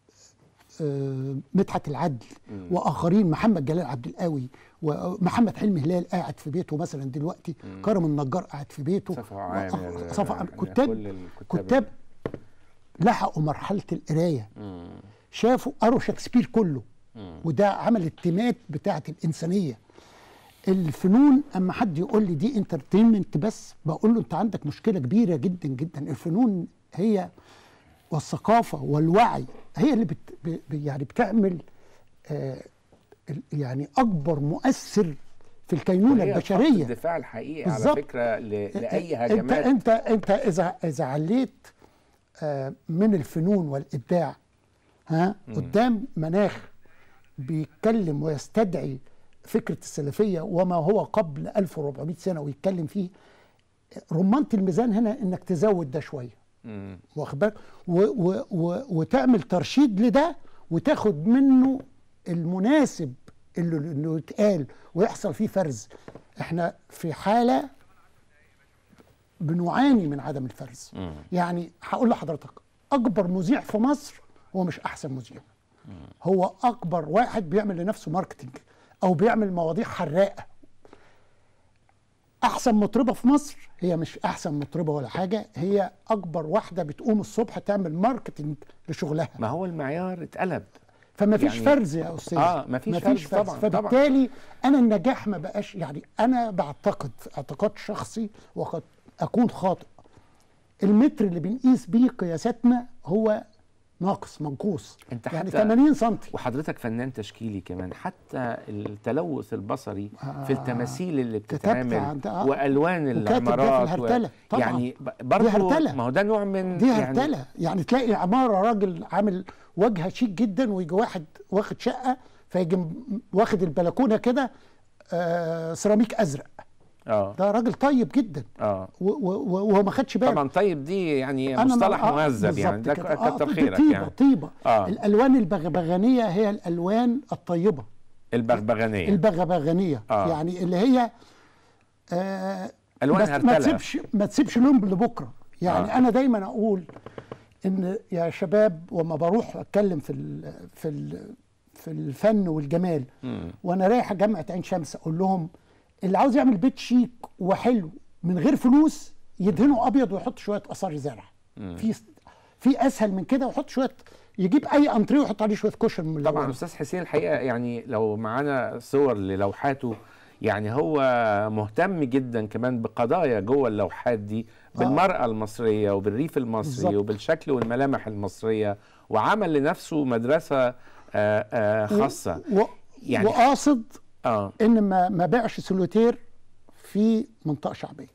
آه مدحت العدل مم. واخرين محمد جلال عبد القوي ومحمد حلمي هلال قاعد في بيته مثلا دلوقتي مم. كرم النجار قاعد في بيته صفا عامر صفا يعني كتاب كل الكتاب كتاب لحقوا مرحله القرايه مم. شافوا قروا شكسبير كله مم. وده عمل التيمات بتاعه الانسانيه الفنون اما حد يقول لي دي انترتينمنت بس بقول له انت عندك مشكله كبيره جدا جدا الفنون هي والثقافه والوعي هي اللي بت ب- يعني بتعمل آه ال- يعني اكبر مؤثر في الكينونه وهي خط البشريه الدفاع الحقيقي على بالظبط. فكره ل- لاي انت هجمات انت انت اذا اذا عليت آه، من الفنون والابداع ها مم. قدام مناخ بيتكلم ويستدعي فكره السلفيه وما هو قبل 1400 سنه ويتكلم فيه رمانه الميزان هنا انك تزود ده شويه مم. واخد بالك و و و وتعمل ترشيد لده وتاخد منه المناسب اللي اللي يتقال ويحصل فيه فرز احنا في حاله بنعاني من عدم الفرز يعني هقول لحضرتك اكبر مذيع في مصر هو مش احسن مذيع هو اكبر واحد بيعمل لنفسه ماركتنج او بيعمل مواضيع حراقه احسن مطربه في مصر هي مش احسن مطربه ولا حاجه هي اكبر واحده بتقوم الصبح تعمل ماركتنج لشغلها ما هو المعيار اتقلب فما فيش يعني- فرز يا استاذ اه ما فيش فرز طبعا طبعا فبالتالي انا النجاح ما بقاش يعني انا بعتقد اعتقاد شخصي وقد اكون خاطئ المتر اللي بنقيس بيه قياساتنا هو ناقص منقوص انت يعني حتى 80 سم وحضرتك فنان تشكيلي كمان حتى التلوث البصري آه. في التماثيل اللي كتبت بتتعمل عند- آه. والوان وكاتب ده في العمارات الهرتلة. طبعا. يعني ب- دي برضه هرتلة. ما هو ده نوع من دي يعني هرتله يعني تلاقي عماره راجل عامل واجهه شيك جدا ويجي واحد واخد شقه فيجي م- واخد البلكونه كده آه سيراميك ازرق اه ده راجل طيب جدا اه و- و- وهو ما خدش باله طبعا طيب دي يعني أنا ما- مصطلح آه، مهذب يعني بالظبط ده كده. آه، كتر دي خيرك طيبة يعني طيبة آه. الألوان البغبغانية هي الألوان الطيبة البغبغانيه البغبغانية آه. يعني اللي هي آه ألوان بس ما هرتلة. تسيبش ما تسيبش لون لبكرة يعني آه. آه. أنا دايما أقول إن يا شباب وما بروح أتكلم في ال في ال في الفن والجمال مم. وانا رايح جامعه عين شمس اقول لهم اللي عاوز يعمل بيت شيك وحلو من غير فلوس يدهنه ابيض ويحط شويه اثار زرع مم. في في اسهل من كده ويحط شويه يجيب اي انتريه ويحط عليه شويه كشن من طبعا الأول. استاذ حسين الحقيقه يعني لو معانا صور للوحاته يعني هو مهتم جدا كمان بقضايا جوه اللوحات دي بالمرأة المصرية وبالريف المصري بالظبط. وبالشكل والملامح المصرية وعمل لنفسه مدرسة آه، آه، خاصة و... يعني- وقاصد اه ان ما ما باعش سولوتير في منطقه شعبيه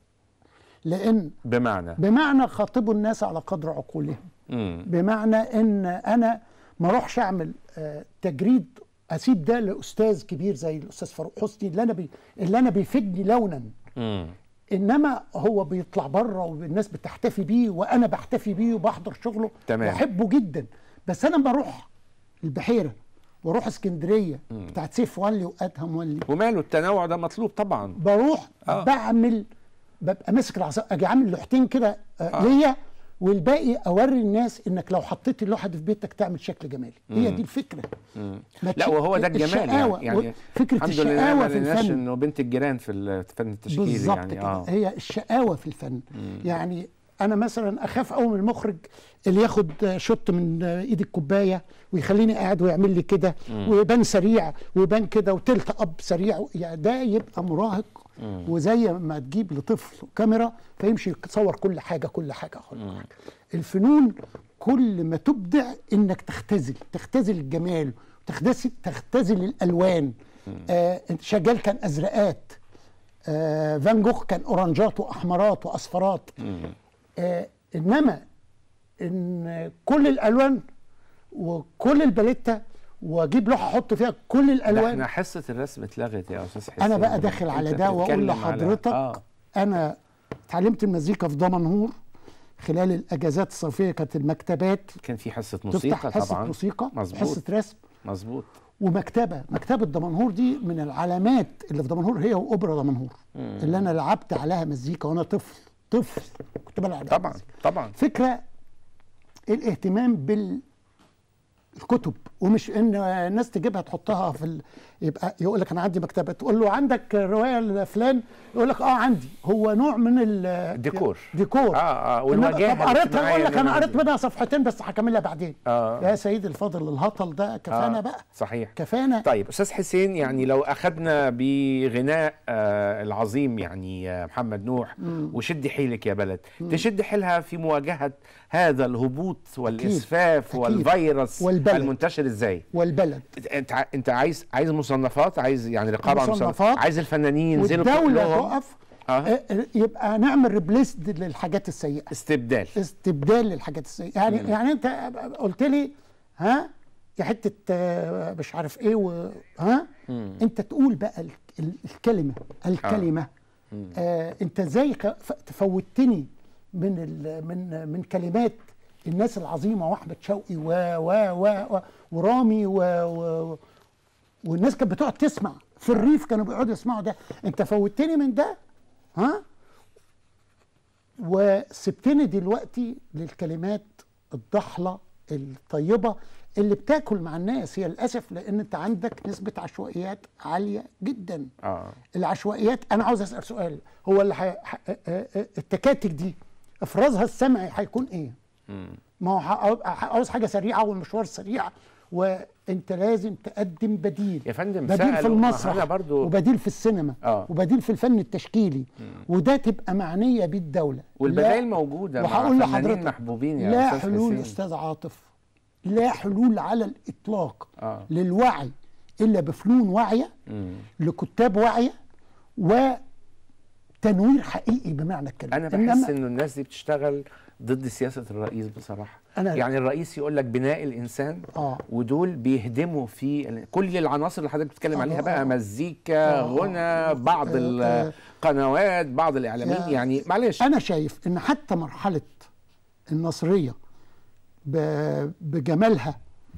لان بمعنى بمعنى خاطبوا الناس على قدر عقولهم مم. بمعنى ان انا ما اروحش اعمل آه، تجريد اسيب ده لاستاذ كبير زي الاستاذ فاروق حسني اللي انا بي اللي انا بيفيدني لونا مم. انما هو بيطلع بره والناس بتحتفي بيه وانا بحتفي بيه وبحضر شغله تمام. واحبه جدا بس انا بروح البحيره واروح اسكندريه بتاعت سيف ولي وادهم ولي وماله التنوع ده مطلوب طبعا بروح آه. آه. بعمل ببقى ماسك العصا اجي عامل لوحتين كده آه. آه. ليا والباقي اوري الناس انك لو حطيت اللوحه دي في بيتك تعمل شكل جمالي هي مم. دي الفكره مم. ما لا تش- وهو ده الجمال يعني, الشقاوة يعني فكرة الحمد لله الشقاوة ما في لقيناش الفن. انه بنت الجيران في الفن التشكيلي بالظبط يعني كده اه هي الشقاوه في الفن يعني انا مثلا اخاف قوي من المخرج اللي ياخد شوت من ايد الكوبايه ويخليني قاعد ويعمل لي كده ويبان سريع ويبان كده وتلت اب سريع يعني ده يبقى مراهق وزي ما تجيب لطفل كاميرا فيمشي يصور كل حاجه كل حاجه كل حاجه الفنون كل ما تبدع انك تختزل تختزل الجمال تختزل تختزل الالوان آه شجال كان ازرقات آه فان جوخ كان اورنجات واحمرات واصفرات آه انما ان كل الالوان وكل الباليتا واجيب لوحه احط فيها كل ده الالوان احنا حصه الرسم اتلغت يا استاذ حسين انا بقى داخل على أنت ده واقول بتتكلم على- لحضرتك آه. انا اتعلمت المزيكا في دمنهور خلال الاجازات الصيفيه كانت المكتبات كان في حصه تفتح موسيقى حصه طبعا موسيقى مظبوط حصه رسم مظبوط ومكتبه مكتبه دمنهور دي من العلامات اللي في دمنهور هي واوبرا دمنهور اللي انا لعبت عليها مزيكا وانا طفل طفل كنت بلعب عليها طبعا مزيكا. طبعا فكره الاهتمام بال الكتب ومش ان الناس تجيبها تحطها في ال... يبقى يقول لك انا عندي مكتبه تقول له عندك روايه لفلان يقول لك اه عندي هو نوع من ال ديكور ديكور اه اه إنما- والواجهه طب قريتها الاجتماعية يقول لك اللي انا قريت موجودة. منها صفحتين بس هكملها بعدين اه يا سيدي الفاضل الهطل ده كفانا آه، بقى صحيح كفانا طيب استاذ حسين يعني لو اخذنا بغناء آه العظيم يعني آه محمد نوح مم. وشدي حيلك يا بلد مم. تشد حيلها في مواجهه هذا الهبوط والاسفاف أكيد. والفيروس والبلد. المنتشر ازاي والبلد انت ع- انت عايز عايز مصنفات عايز يعني رقابه على مصنفات. المصنفات عايز الفنانين ينزلوا والدوله كلهم تقف آه. آه، يبقى نعمل ريبليسد للحاجات السيئه استبدال استبدال للحاجات السيئه يعني مم. يعني انت قلت لي ها يا حته آه، مش عارف ايه و... ها مم. انت تقول بقى ال- ال- الكلمه الكلمه آه انت ازاي ك- ف- تفوتني من ال من من كلمات الناس العظيمه واحمد شوقي و و و, و ورامي و, و والناس كانت بتقعد تسمع في الريف كانوا بيقعدوا يسمعوا ده انت فوتني من ده ها وسبتني دلوقتي للكلمات الضحله الطيبه اللي بتاكل مع الناس هي للاسف لان انت عندك نسبه عشوائيات عاليه جدا اه العشوائيات انا عاوز اسال سؤال هو اللي حي... ح... آه، آه، التكاتك دي افرازها السمعي هيكون ايه؟ ما هو ح- عاوز حاجه سريعه والمشوار سريع وانت لازم تقدم بديل يا فندم بديل في سألوا- ما المسرح أنا برضو- وبديل في السينما آه. وبديل في الفن التشكيلي وده تبقى معنيه بيه الدوله والبدائل لا- موجوده مع وهقول فنانين لحضرتك محبوبين يا لا استاذ حلول حسين. استاذ عاطف لا حلول على الاطلاق آه. للوعي الا بفنون واعيه مم. لكتاب واعيه وتنوير حقيقي بمعنى الكلمه انا بحس انه الناس دي بتشتغل ضد سياسه الرئيس بصراحه أنا- يعني الرئيس يقول لك بناء الانسان آه. ودول بيهدموا في ال- كل العناصر اللي حضرتك بتتكلم آه، عليها آه. بقى مزيكا آه. غنى بعض آه، آه. القنوات بعض الاعلاميين يا- يعني معلش انا شايف ان حتى مرحله النصريه ب- بجمالها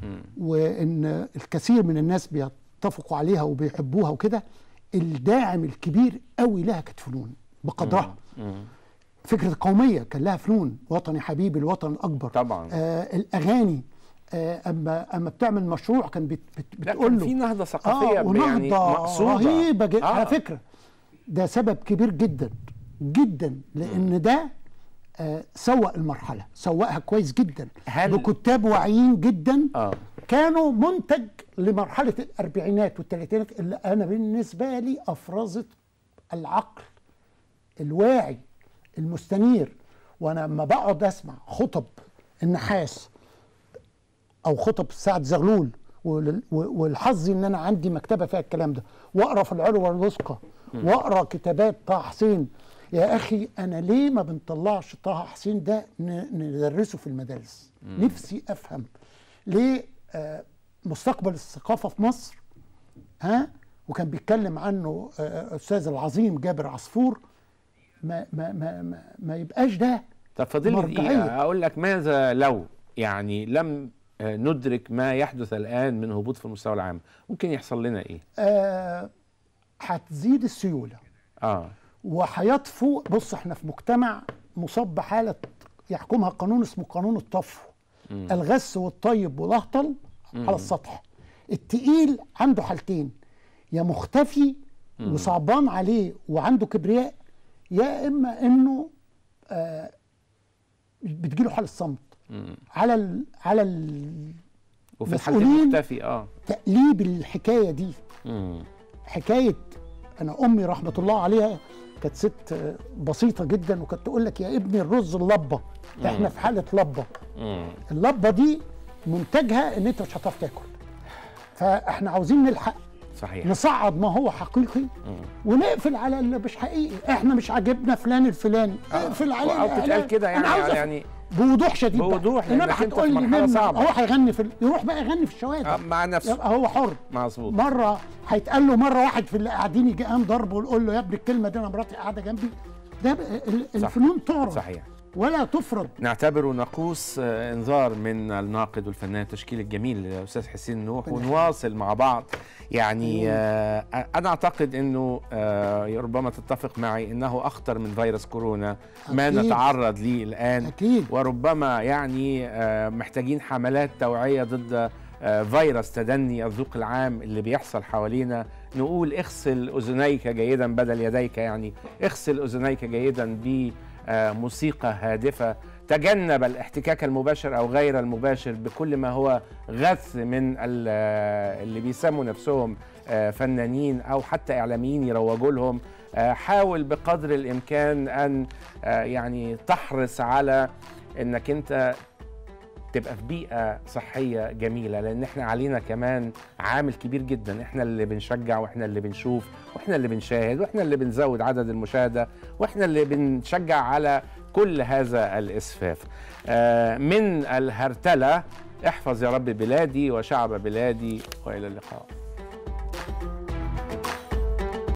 وان الكثير من الناس بيتفقوا عليها وبيحبوها وكده الداعم الكبير قوي لها كانت فنون بقدرها فكره القوميه كان لها فنون وطني حبيبي الوطن الاكبر طبعا آه الاغاني آه اما اما بتعمل مشروع كان بت بت لا بتقول كان له في نهضه ثقافيه آه ب- يعني ونهضة مقصوده رهيبه جدا آه. على فكره ده سبب كبير جدا جدا لان ده آه سوق المرحله سوقها كويس جدا هل- بكتاب واعيين جدا اه كانوا منتج لمرحله الاربعينات والثلاثينات اللي انا بالنسبه لي افرزت العقل الواعي المستنير وانا لما بقعد اسمع خطب النحاس او خطب سعد زغلول ول- و- والحظ ان انا عندي مكتبه فيها الكلام ده واقرا في العلوه الوثقى واقرا كتابات طه حسين يا اخي انا ليه ما بنطلعش طه حسين ده ن- ندرسه في المدارس نفسي افهم ليه آه، مستقبل الثقافه في مصر ها وكان بيتكلم عنه آه، استاذ العظيم جابر عصفور ما ما ما ما, ما يبقاش ده طب فاضل لي مرجعية. دقيقه اقول لك ماذا لو يعني لم آه، ندرك ما يحدث الان من هبوط في المستوى العام ممكن يحصل لنا ايه آه، هتزيد السيوله اه وهيطفو بص احنا في مجتمع مصاب بحاله يحكمها قانون اسمه قانون الطفو الغث والطيب والاهطل على السطح التقيل عنده حالتين يا مختفي وصعبان عليه وعنده كبرياء يا اما انه آه بتجيله حاله صمت على ال على ال وفي الحالتين مسؤولين مختفي اه تقليب الحكايه دي مم. حكايه انا امي رحمه الله عليها كانت ست بسيطه جدا وكانت تقول لك يا ابني الرز اللبه احنا في حاله لبه مم. اللبه دي منتجها ان انت مش هتعرف تاكل فاحنا عاوزين نلحق صحيح نصعد ما هو حقيقي ونقفل على اللي مش حقيقي احنا مش عاجبنا فلان الفلاني اقفل عليه او تتقال الإعلان. كده أنا يعني عاوز أف- يعني بوضوح شديد بقى. بوضوح، انما لأنك أنت هتقول في لي مرحلة نمنع. صعبة. هو هيغني في ال- يروح بقى يغني في الشوارع آه، مع نفسه يبقى هو حر مظبوط مره هيتقال له مره واحد في اللي قاعدين يجي قام ضربه ويقول له يا ابني الكلمه دي انا مراتي قاعده جنبي ده بقى ال- صح. الفنون تعرف صحيح ولا تفرض نعتبره ناقوس آه، انذار من الناقد والفنان التشكيل الجميل الاستاذ حسين نوح ونواصل مع بعض يعني آه انا اعتقد انه آه ربما تتفق معي انه اخطر من فيروس كورونا ما أكيد. نتعرض ليه الان أكيد. وربما يعني آه محتاجين حملات توعيه ضد آه فيروس تدني الذوق العام اللي بيحصل حوالينا نقول اغسل اذنيك جيدا بدل يديك يعني اغسل اذنيك جيدا بموسيقى هادفه تجنب الاحتكاك المباشر او غير المباشر بكل ما هو غث من ال- اللي بيسموا نفسهم آه، فنانين او حتى اعلاميين يروجوا لهم آه، حاول بقدر الامكان ان آه، يعني تحرص على انك انت تبقى في بيئة صحية جميلة لأن احنا علينا كمان عامل كبير جدا احنا اللي بنشجع واحنا اللي بنشوف واحنا اللي بنشاهد واحنا اللي بنزود عدد المشاهدة واحنا اللي بنشجع على كل هذا الإسفاف آه، من الهرتلة احفظ يا رب بلادي وشعب بلادي وإلى اللقاء